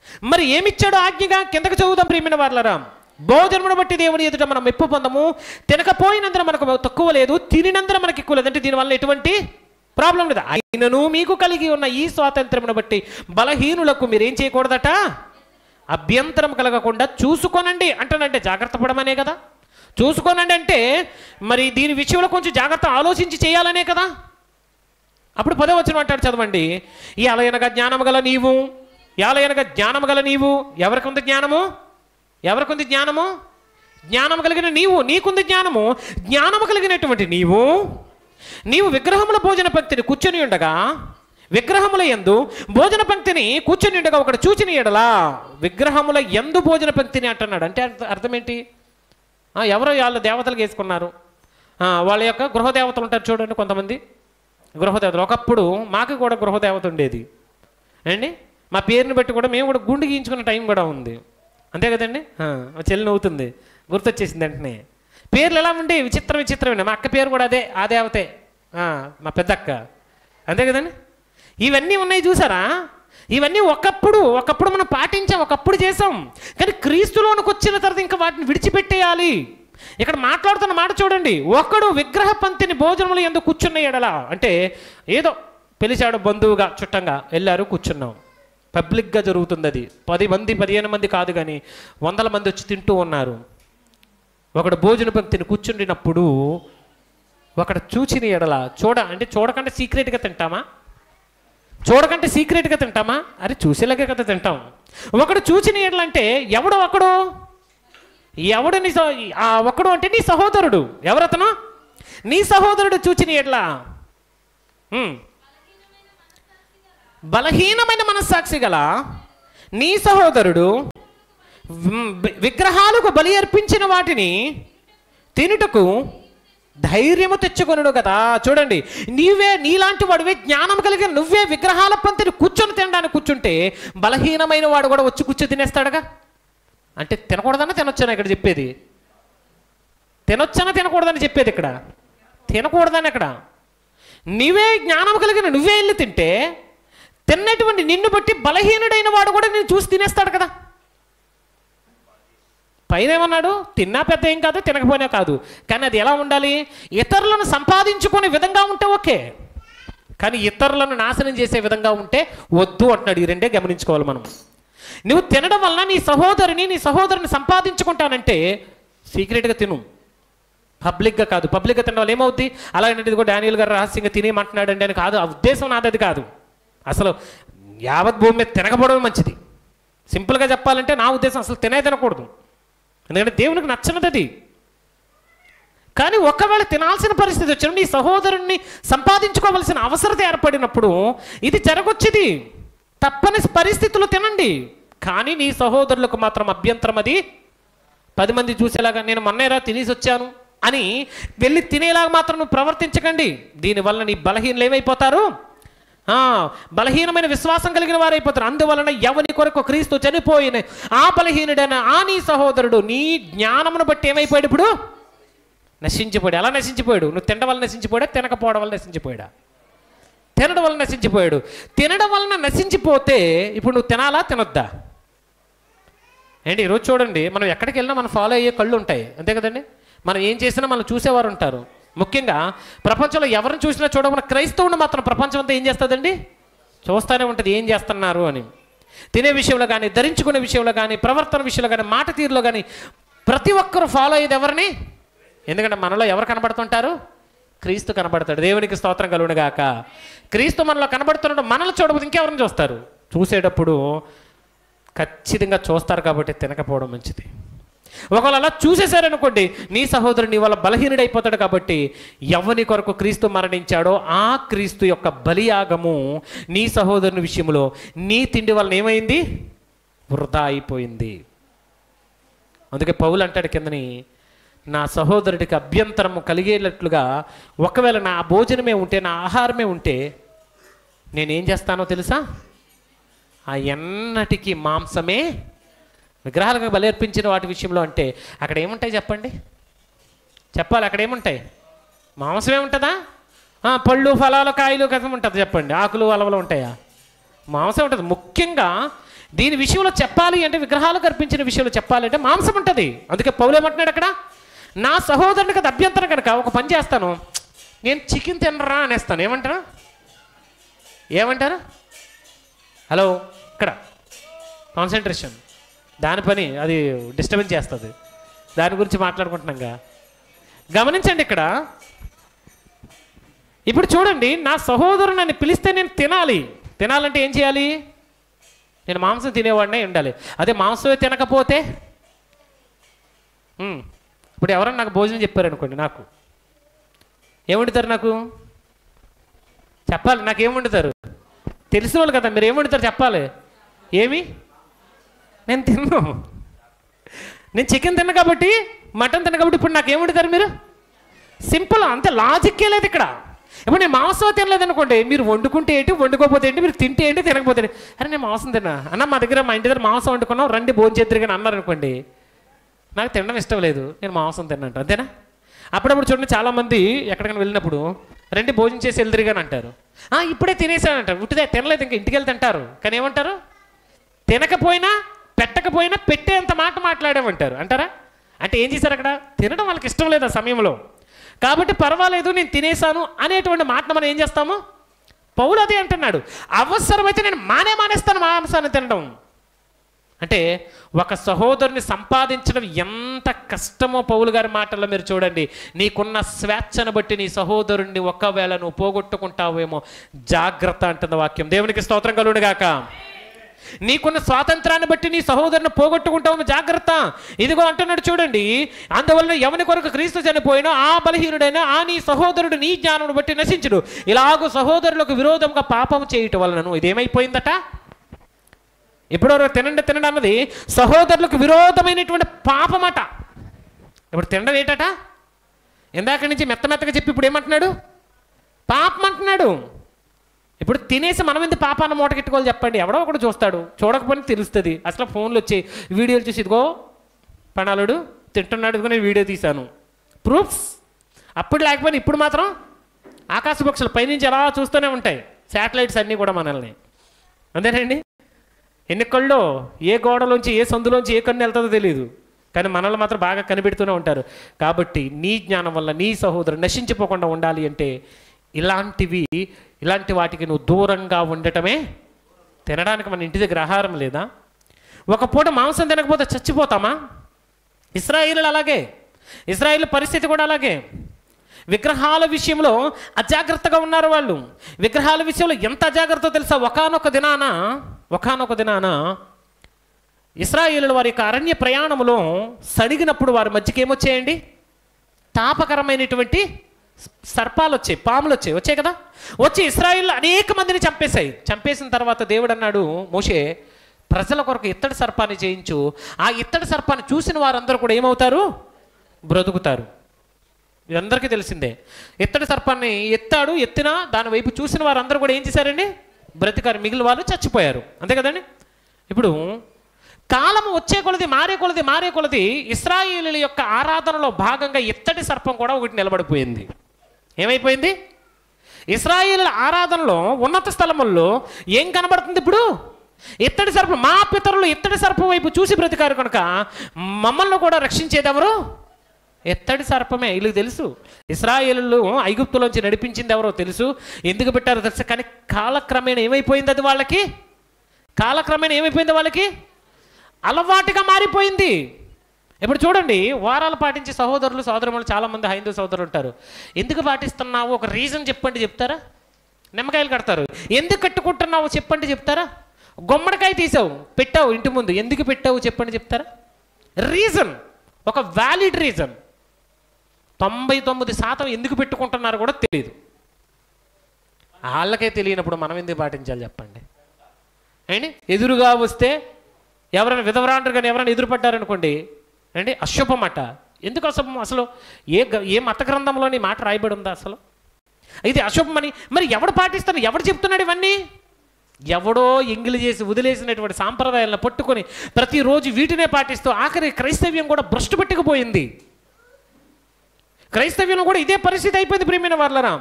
మరి ఏమిచ్చాడు ఆజ్ఞగా కిందకు చదువుదాం ప్రియమైన వాళ్ళరా భోజనమును బట్టి దేవుని ఎదుట మనం మెప్పు పొందము తినకపోయినందున మనకు తక్కువ లేదు తినినందున మనకి ఎక్కువ లేదు అంటే దీనివల్ల ఎటువంటి ప్రాబ్లం లేదు అయినను మీకు కలిగి ఉన్న ఈ స్వాతంత్రమును బట్టి బలహీనులకు మీరేం చేయకూడదట అభ్యంతరం కలగకుండా చూసుకోనండి అంటానంటే జాగ్రత్త పడమనే కదా చూసుకోనండి అంటే మరి దీని విషయంలో కొంచెం జాగ్రత్త ఆలోచించి చేయాలనే కదా అప్పుడు పదో వచ్చిన అంటాడు చదవండి ఈ అలయనగా జ్ఞానము గల నీవు యాలయనగా జ్ఞానము గల నీవు ఎవరికి ఉంది జ్ఞానము ఎవరికి ఉంది జ్ఞానము జ్ఞానము కలిగిన నీవు నీకుంది జ్ఞానము జ్ఞానము కలిగినటువంటి నీవు నీవు విగ్రహముల భోజన పంక్తిని కూర్చొని ఉండగా విగ్రహముల ఎందు భోజన పంక్తిని కూర్చొని ఉండగా ఒకడు చూచిన ఎడలా విగ్రహముల ఎందు భోజన పంక్తిని అంటున్నాడు అంటే అర్థ- అర్థం ఏంటి ఆ, ఎవరో వాళ్ళ దేవతలకు వేసుకున్నారు ఆ, వాళ్ళ యొక్క గృహదేవతలు ఉంటారు చూడండి కొంతమంది గృహదేవతలు ఒకప్పుడు మాకు కూడా గృహదేవత ఉండేది అండి మా పేరుని బట్టి కూడా మేము కూడా గుండు గీయించుకున్న టైం కూడా ఉంది అంతే కదండి ఆ, మా చెల్లి నవ్వుతుంది గుర్తొచ్చేసింది వెంటనే పేర్లు ఎలా ఉండే విచిత్ర విచిత్రమైన మా అక్క పేరు కూడా అదే ఆ దేవతే ఆ, మా పెద్దక్క అంతే కదండి ఇవన్నీ ఉన్నాయి చూసారా ఇవన్నీ ఒకప్పుడు ఒకప్పుడు మనం పాటించాం ఒకప్పుడు చేసాం కానీ క్రీస్తులోనికి వచ్చిన తర్వాత ఇంకా వాటిని విడిచిపెట్టేయాలి ఇక్కడ మాట్లాడుతున్న మాట చూడండి ఒకడు విగ్రహ పంక్తిని భోజనములు ఎందుకు కూర్చున్న ఎడలా అంటే ఏదో పిలిచాడు బంధువుగా చుట్టంగా వెళ్ళారు కూర్చున్నాం పబ్లిక్గా జరుగుతుంది అది పది మంది పదిహేను మంది కాదు కానీ వందల మంది వచ్చి తింటూ ఉన్నారు ఒకడు భోజన పంక్తిని కూర్చుండినప్పుడు ఒకడు చూచిన ఎడల చూడ అంటే చూడకంటే సీక్రెట్గా తింటామా చూడకంటే సీక్రెట్గా తింటామా అరే చూసేలాగే కదా తింటాం ఒకడు చూచిన ఎడల అంటే ఎవడు ఒకడు ఎవడు నీ సహో- ఆ ఒకడు అంటే నీ సహోదరుడు ఎవరతను నీ సహోదరుడు చూచిన ఎడ్ల బలహీనమైన మనస్సాక్షి గల నీ సహోదరుడు వి- విగ్రహాలకు బలి అర్పించిన వాటిని తినుటకు ధైర్యము తెచ్చుకొనుడు కదా చూడండి నీవే నీలాంటి వాడివే జ్ఞానం కలిగిన నువ్వే విగ్రహాల పంతిని కూర్చొని తినడానికి కూర్చుంటే బలహీనమైన వాడు కూడా వచ్చి కూర్చొని తినేస్తాడుగా అంటే తినకూడదన్నా తినొచ్చని ఇక్కడ చెప్పేది తినొచ్చనా తినకూడదని చెప్పేది ఇక్కడ తినకూడదని ఇక్కడ నీవే జ్ఞానం కలిగిన నువ్వే వెళ్ళి తింటే తిన్నటువంటి నిన్ను బట్టి బలహీనుడైన వాడు కూడా నేను చూసి తినేస్తాడు కదా పైన ఏమన్నాడు తిన్నా పెద్ద ఏం కాదు తినకపోయినా కాదు కానీ అది ఎలా ఉండాలి ఇతరులను సంపాదించుకునే విధంగా ఉంటే ఓకే కానీ ఇతరులను నాశనం చేసే విధంగా ఉంటే వద్దు అంటున్నాడు ఈ రెండే గమనించుకోవాలి మనం నువ్వు తినడం వల్ల నీ సహోదరిని నీ సహోదరుని సంపాదించుకుంటానంటే సీక్రెట్గా తిను పబ్లిక్గా కాదు పబ్లిక్గా తినడం వల్ల ఏమవుద్ది అలాగే కూడా డానియల్ గారు రహస్యంగా తినేమంటున్నాడండి అని కాదు ఆ ఉద్దేశం నాది అది కాదు అసలు యావత్ భూమి మీద తినకపోవడం మంచిది సింపుల్గా చెప్పాలంటే నా ఉద్దేశం అసలు తినే తినకూడదు ఎందుకంటే దేవునికి నచ్చినది అది కానీ ఒకవేళ తినాల్సిన పరిస్థితి వచ్చిన నీ సహోదరుణ్ణి సంపాదించుకోవలసిన అవసరత ఏర్పడినప్పుడు ఇది జరగొచ్చింది తప్పని పరిస్థితులు తినండి కానీ నీ సహోదరులకు మాత్రం అభ్యంతరం అది పది మంది చూసేలాగా నేను మొన్నేరా తినేసి వచ్చాను అని వెళ్ళి తినేలాగా మాత్రం నువ్వు ప్రవర్తించకండి దీనివల్ల నీ బలహీనలు ఏమైపోతారు ఆ, బలహీనమైన విశ్వాసం కలిగిన వారు అయిపోతారు అందువలన ఎవని కొరకు క్రీస్తు చనిపోయిన ఆ బలహీనుడైన ఆ నీ సహోదరుడు నీ జ్ఞానమును బట్టి ఏమైపోయాడు ఇప్పుడు నశించిపోయాడు ఎలా నశించిపోయాడు నువ్వు తినడం వల్ల నశించిపోయాడా తినకపోవడం వల్ల నశించిపోయాడా తినడం వల్ల నశించిపోయాడు తినడం వలన నశించిపోతే ఇప్పుడు నువ్వు తినాలా తినొద్దా ఏంటి ఈరోజు చూడండి మనం ఎక్కడికి వెళ్ళినా మనం ఫాలో అయ్యే కళ్ళు ఉంటాయి అంతే కదండి మనం ఏం చేసినా మనం చూసేవారు ఉంటారు ముఖ్యంగా ప్రపంచంలో ఎవరిని చూసినా చూడకుండా క్రైస్తవుని మాత్రం ప్రపంచం అంతా ఏం చేస్తుందండి చూస్తూనే ఉంటుంది ఏం చేస్తున్నారు అని తినే విషయంలో కానీ ధరించుకునే విషయంలో కానీ ప్రవర్తన విషయంలో కానీ మాట తీరులో కానీ ప్రతి ఒక్కరు ఫాలో అయ్యేది ఎవరిని ఎందుకంటే మనలో ఎవరు కనబడుతుంటారు క్రీస్తు కనబడతాడు దేవునికి స్తోత్రం కలుగునుగాక క్రీస్తు మనలో కనబడుతున్నాడు మనల్ని చూడకపోతే ఇంకెవరిని చూస్తారు చూసేటప్పుడు ఖచ్చితంగా చూస్తారు కాబట్టి తినకపోవడం మంచిది ఒకవేళ అలా చూసేశారనుకోండి నీ సహోదరుడు నీ వల్ల బలహీనుడైపోతాడు కాబట్టి ఎవని కొరకు క్రీస్తు మరణించాడో ఆ క్రీస్తు యొక్క బలియాగము నీ సహోదరుని విషయంలో నీ తిండి వలన ఏమైంది వృధా అయిపోయింది అందుకే పౌలు అంటాడు కిందని నా సహోదరుడికి అభ్యంతరము కలిగేటట్లుగా ఒకవేళ నా భోజనమే ఉంటే నా ఆహారమే ఉంటే నేనేం చేస్తానో తెలుసా ఆ ఎన్నటికి మాంసమే విగ్రహాలకు బలేర్పించిన వాటి విషయంలో అంటే అక్కడ ఏముంటాయి చెప్పండి చెప్పాలి అక్కడ ఏముంటాయి మాంసమే ఉంటుందా ఆ, పళ్ళు ఫలాలు కాయలు కథం ఉంటుంది చెప్పండి ఆకులు అలవలు ఉంటాయా మాంసం ఉంటుంది ముఖ్యంగా దీని విషయంలో చెప్పాలి అంటే విగ్రహాలకు అర్పించిన విషయంలో చెప్పాలి అంటే మాంసం ఉంటుంది అందుకే పౌలు ఏమంటున్నాడు అక్కడ నా సహోదరునికి అది అభ్యంతరం కనుక ఒక పని చేస్తాను నేను చికెన్ తినరా అనేస్తాను ఏమంటారా ఏమంటారు హలో ఇక్కడ కాన్సన్ట్రేషన్ దాని పని అది డిస్టర్బెన్స్ చేస్తుంది దాని గురించి మాట్లాడుకుంటున్నాగా గమనించండి ఇక్కడ ఇప్పుడు చూడండి నా సహోదరుడు నన్ను పిలిస్తే నేను తినాలి తినాలంటే ఏం చేయాలి నేను మాంసం తినేవాడినే ఉండాలి అదే మాంసమే తినకపోతే ఉమ్, ఇప్పుడు ఎవరన్నా నాకు భోజనం చెప్పారు అనుకోండి నాకు ఏం వండుతారు నాకు చెప్పాలి నాకు ఏం వండుతారు తెలిసిన వాళ్ళు కదా మీరు ఏం వండుతారు చెప్పాలి ఏమి నేను తిన్నాను నేను చికెన్ తిన్నా కాబట్టి మటన్ తిన్నా కాబట్టి ఇప్పుడు నాకు ఏం వండుతారు మీరు సింపుల్ అంతే లాజిక్కే లేదు ఇక్కడ ఇప్పుడు నేను మాంసం తినలేదు అనుకోండి మీరు వండుకుంటే ఏంటి వండుకోకపోతే ఏంటి మీరు తింటే ఏంటి తినకపోతే ఏంటి అరే నేను మాంసం తిన్నా అన్న మా దగ్గర మా ఇంటి దగ్గర మాంసం వండుకున్నాం రండి భోజనం చేద్దరు కానీ అన్నారు అనుకోండి నాకు తినడం ఇష్టం లేదు నేను మాంసం తిన్నంట అంతేనా అప్పుడప్పుడు చూడండి చాలామంది ఎక్కడికైనా వెళ్ళినప్పుడు రండి భోజనం చేసి వెళ్తురు కానీ అంటారు "ఆ, ఇప్పుడే తినేసానంటారు ఉట్టిదే తినలేదు ఇంకా ఇంటికి వెళ్తే తింటారు కానీ ఏమంటారు తినకపోయినా పెట్టకపోయినా పెట్టేంత మాట మాట్లాడామంటారు అంటారా అంటే ఏం చేశారు అక్కడ తినడం వాళ్ళకి ఇష్టం లేదు ఆ సమయంలో కాబట్టి పర్వాలేదు నేను తినేసాను అనేటువంటి మాటను మనం ఏం చేస్తాము పౌలు అదే అంటున్నాడు అవసరమైతే నేను మానే మానేస్తాను మాంసాన్ని తినడం అంటే ఒక సహోదరుని సంపాదించడం ఎంత కష్టమో పౌలు గారి మాటల్లో మీరు చూడండి నీకున్న స్వేచ్ఛను బట్టి నీ సహోదరుణ్ణి ఒకవేళ నువ్వు పోగొట్టుకుంటావేమో జాగ్రత్త అంటుంది వాక్యం దేవునికి స్తోత్రం కలుగునుగాక నీకున్న స్వాతంత్రాన్ని బట్టి నీ సహోదరుని పోగొట్టుకుంటావు జాగ్రత్త ఇదిగో అంటున్నాడు చూడండి అందువలన ఎవని కొరకు క్రీస్తు చనిపోయినా ఆ బలహీనుడైనా ఆ నీ సహోదరుడు నీ జ్ఞానం బట్టి నశించుడు ఇలాగూ సహోదరులకు విరోధంగా పాపం చేయటం వలనను ఇదేమైపోయిందట ఇప్పుడు తినండి తినండి అన్నది సహోదరులకు విరోధమైనటువంటి పాపమట ఇప్పుడు తినడం ఏంటట ఇందాక నుంచి మెత్త మెత్తగా చెప్పి ఇప్పుడు ఏమంటున్నాడు పాపం అంటున్నాడు ఇప్పుడు తినేసి మనం ఎందుకు పాపాన్న మూటకెట్టుకోవాలి చెప్పండి ఎవడో ఒకడు చూస్తాడు చూడకపోయినా తెలుస్తుంది అసలు ఫోన్లు వచ్చి వీడియోలు చూసి ఇదిగో పణాలుడు తింటున్నాడు ఇదిగో నేను వీడియో తీశాను ప్రూఫ్స్ అప్పుడు లేకపోయినా ఇప్పుడు మాత్రం ఆకాశ పక్షులు పైనుంచి అలా చూస్తూనే ఉంటాయి శాటిలైట్స్ అన్నీ కూడా మనల్ని అంతేనండి ఎన్ని కళ్ళు ఏ గోడలోంచి ఏ సందులోంచి ఏ కన్ను వెళ్తుందో తెలియదు కానీ మనల్ని మాత్రం బాగా కనిపెడుతూనే ఉంటారు కాబట్టి నీ జ్ఞానం వల్ల నీ సహోదరు నశించిపోకుండా ఉండాలి అంటే ఇలాంటివి ఇలాంటి వాటికి నువ్వు దూరంగా ఉండటమే తినడానికి మన ఇంటి దగ్గర ఆహారం లేదా ఒక పూట మాంసం తినకపోతే చచ్చిపోతామా ఇస్రాయిలు అలాగే ఇస్రాయిల్ పరిస్థితి కూడా అలాగే విగ్రహాల విషయంలో అజాగ్రత్తగా ఉన్నారు వాళ్ళు విగ్రహాల విషయంలో ఎంత అజాగ్రత్త తెలుసా ఒకానొక దినాన ఒకానొక దినాన ఇస్రాయేలు వారి యొక్క అరణ్య ప్రయాణంలో సడిగినప్పుడు వారి మధ్యకి ఏమొచ్చాయండి తాపకరమైనటువంటి సర్పాలు వచ్చాయి పాములు వచ్చాయి వచ్చాయి కదా వచ్చి ఇస్రాయిల్ అనేక మందిని చంపేశాయి చంపేసిన తర్వాత దేవుడు అన్నాడు మోషే ప్రజల కొరకు ఇత్తడి సర్పాన్ని చేయించు ఆ ఇత్తడి సర్పాన్ని చూసిన వారందరూ కూడా ఏమవుతారు బ్రతుకుతారు ఇదందరికీ తెలిసిందే ఇత్తడి సర్పాన్ని ఎత్తాడు ఎత్తినా దాని వైపు చూసిన వారందరూ కూడా ఏం చేశారండి బ్రతికారు మిగిలిన వాళ్ళు చచ్చిపోయారు అంతే కదండి ఇప్పుడు కాలం వచ్చే కొలది మారే కొలది మారే కొలది ఇస్రాయేలీల యొక్క ఆరాధనలో భాగంగా ఇత్తడి సర్పం కూడా ఒకటి నిలబడిపోయింది ఏమైపోయింది ఇస్రాయేలీల ఆరాధనలో ఉన్నత స్థలముల్లో ఏం కనబడుతుంది ఇప్పుడు ఇత్తడి సర్పం మా పితరులు ఇత్తడి సర్పం వైపు చూసి బ్రతికారు కనుక మమ్మల్ని కూడా రక్షించేది ఎవరు ఎత్తడి సర్పమే వీళ్ళకి తెలుసు ఇస్రాయేలు ఐగుప్తులోంచి నడిపించింది ఎవరో తెలుసు ఎందుకు పెట్టారో తెలుసు కానీ కాలక్రమేణా ఏమైపోయింది అది వాళ్ళకి కాలక్రమేణా ఏమైపోయింది వాళ్ళకి అలవాటుగా మారిపోయింది ఇప్పుడు చూడండి వారాలు పాటించే సహోదరులు సోదరులు చాలామంది హైందవ సోదరులు ఉంటారు ఎందుకు పాటిస్తున్నావు ఒక రీజన్ చెప్పండి చెప్తారా నిమ్మకాయలు కడతారు ఎందుకు కట్టుకుంటున్నావు చెప్పండి చెప్తారా గుమ్మడికాయ తీసావు పెట్టావు ఇంటి ముందు ఎందుకు పెట్టావు చెప్పండి చెప్తారా రీజన్ ఒక వ్యాలిడ్ రీజన్ తొంభై తొమ్మిది శాతం ఎందుకు పెట్టుకుంటున్నారో కూడా తెలియదు వాళ్ళకే తెలియనప్పుడు మనం ఎందుకు పాటించాలి చెప్పండి ఏంటి ఎదురుగా వస్తే ఎవరైనా విధవరాండ్రు కానీ ఎవరైనా ఎదురుపడ్డారనుకోండి ఏంటి అశుభం అట ఎందుకు అశుభం అసలు ఏ గ- ఏ మత గ్రంథంలోని మాట రాయబడి ఉందా అసలు ఇది అశుభమని మరి ఎవడు పాటిస్తాడు ఎవడు చెప్తున్నాడు ఇవన్నీ ఎవడో ఎంగిలి చేసి వదిలేసినటువంటి సాంప్రదాయాలను పట్టుకొని ప్రతిరోజు వీటినే పాటిస్తూ ఆఖరి క్రైస్తవ్యం కూడా భ్రష్టు పట్టుకుపోయింది క్రైస్తవ్యంలో కూడా ఇదే పరిస్థితి అయిపోయింది ప్రియమైన వాళ్ళరా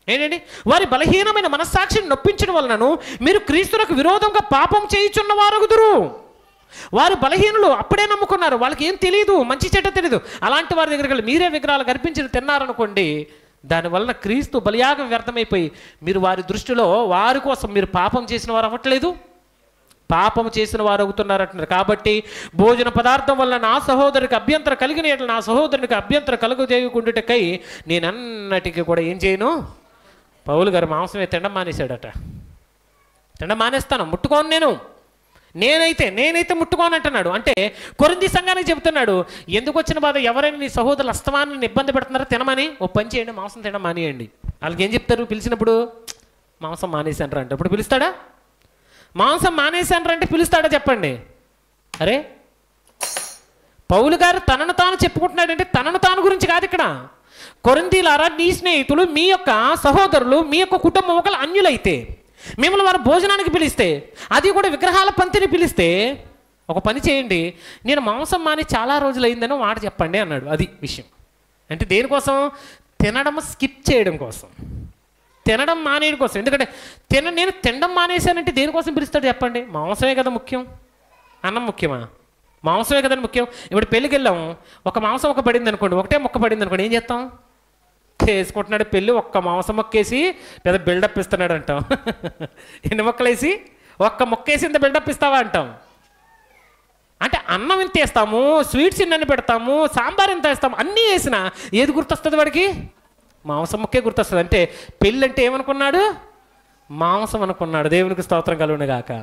ఏంటండి వారి బలహీనమైన మనస్సాక్షిని నొప్పించడం వలనను మీరు క్రీస్తులకు విరోధంగా పాపం చేయుచున్న వారగుదురు వారు బలహీనులు అప్పుడే నమ్ముకున్నారు వాళ్ళకి ఏం తెలియదు మంచి చెడ్డ తెలియదు అలాంటి వారి దగ్గరికి వెళ్ళి మీరే విగ్రహాలు కనిపించి తిన్నారనుకోండి దానివలన క్రీస్తు బలియాగం వ్యర్థమైపోయి మీరు వారి దృష్టిలో వారి కోసం మీరు పాపం చేసిన వారు అవ్వట్లేదు పాపం చేసిన వారు అవుతున్నారు అంటున్నారు కాబట్టి భోజన పదార్థం వల్ల నా సహోదరికి అభ్యంతరం కలిగిన యెడల నా సహోదరునికి అభ్యంతరం కలుగు చేయకుండాటకై నేనన్నటికీ కూడా ఏం చేయను పౌలు గారు మాంసమే తినడం మానేశాడట తినడం మానేస్తాను ముట్టుకోను నేను నేనైతే నేనైతే ముట్టుకోను అంటున్నాడు అంటే కొరింది సంఘానికి చెబుతున్నాడు ఎందుకు వచ్చిన బాధ ఎవరైనా నీ సహోదరులు అస్తమాన్ని ఇబ్బంది పెడుతున్నారో తినమని ఓ పని చేయండి మాంసం తినడం మానేయండి వాళ్ళకి ఏం చెప్తారు పిలిచినప్పుడు మాంసం మానేశాను అంటే ఇప్పుడు పిలుస్తాడా మాంసం మానేశాను అంటే పిలుస్తాడా చెప్పండి అరే పౌలు గారు తనను తాను చెప్పుకుంటున్నాడంటే తనను తాను గురించి కాదు ఇక్కడ కొరిందీలారా నీ స్నేహితులు మీ యొక్క సహోదరులు మీ యొక్క కుటుంబం ఒకరు అన్యులైతే మిమ్మల్ని వారు భోజనానికి పిలిస్తే అది కూడా విగ్రహాల పంతిని పిలిస్తే ఒక పని చేయండి నేను మాంసం మాని చాలా రోజులు అయిందని మాట చెప్పండి అన్నాడు అది విషయం అంటే దేనికోసం తినడం స్కిప్ చేయడం కోసం తినడం మానేయడం కోసం ఎందుకంటే తిన నేను తినడం మానేశానంటే దేనికోసం పిలుస్తాడు చెప్పండి మాంసమే కదా ముఖ్యం అన్నం ముఖ్యమా మాంసమే కదండి ముఖ్యం ఇప్పుడు పెళ్ళికి వెళ్ళాం ఒక మాంసం ఒక పడింది అనుకోండి ఒకటే మొక్క పడింది అనుకోండి ఏం చేస్తాం చేసుకుంటున్నాడు పెళ్ళి ఒక్క మాంసం మొక్కేసి పెద్ద బిల్డప్ ఇస్తున్నాడు అంటాం ఎన్ని మొక్కలేసి ఒక్క మొక్కేసి ఇంత బిల్డప్ ఇస్తావా అంటాం అంటే అన్నం ఇంత వేస్తాము స్వీట్స్ ఇన్నని పెడతాము సాంబార్ ఇంత వేస్తాము అన్నీ వేసినా ఏది గుర్తొస్తుంది వాడికి మాంసం ముక్కే గుర్తొస్తుంది అంటే పెళ్ళి అంటే ఏమనుకున్నాడు మాంసం అనుకున్నాడు దేవునికి స్తోత్రం కలుగును గాక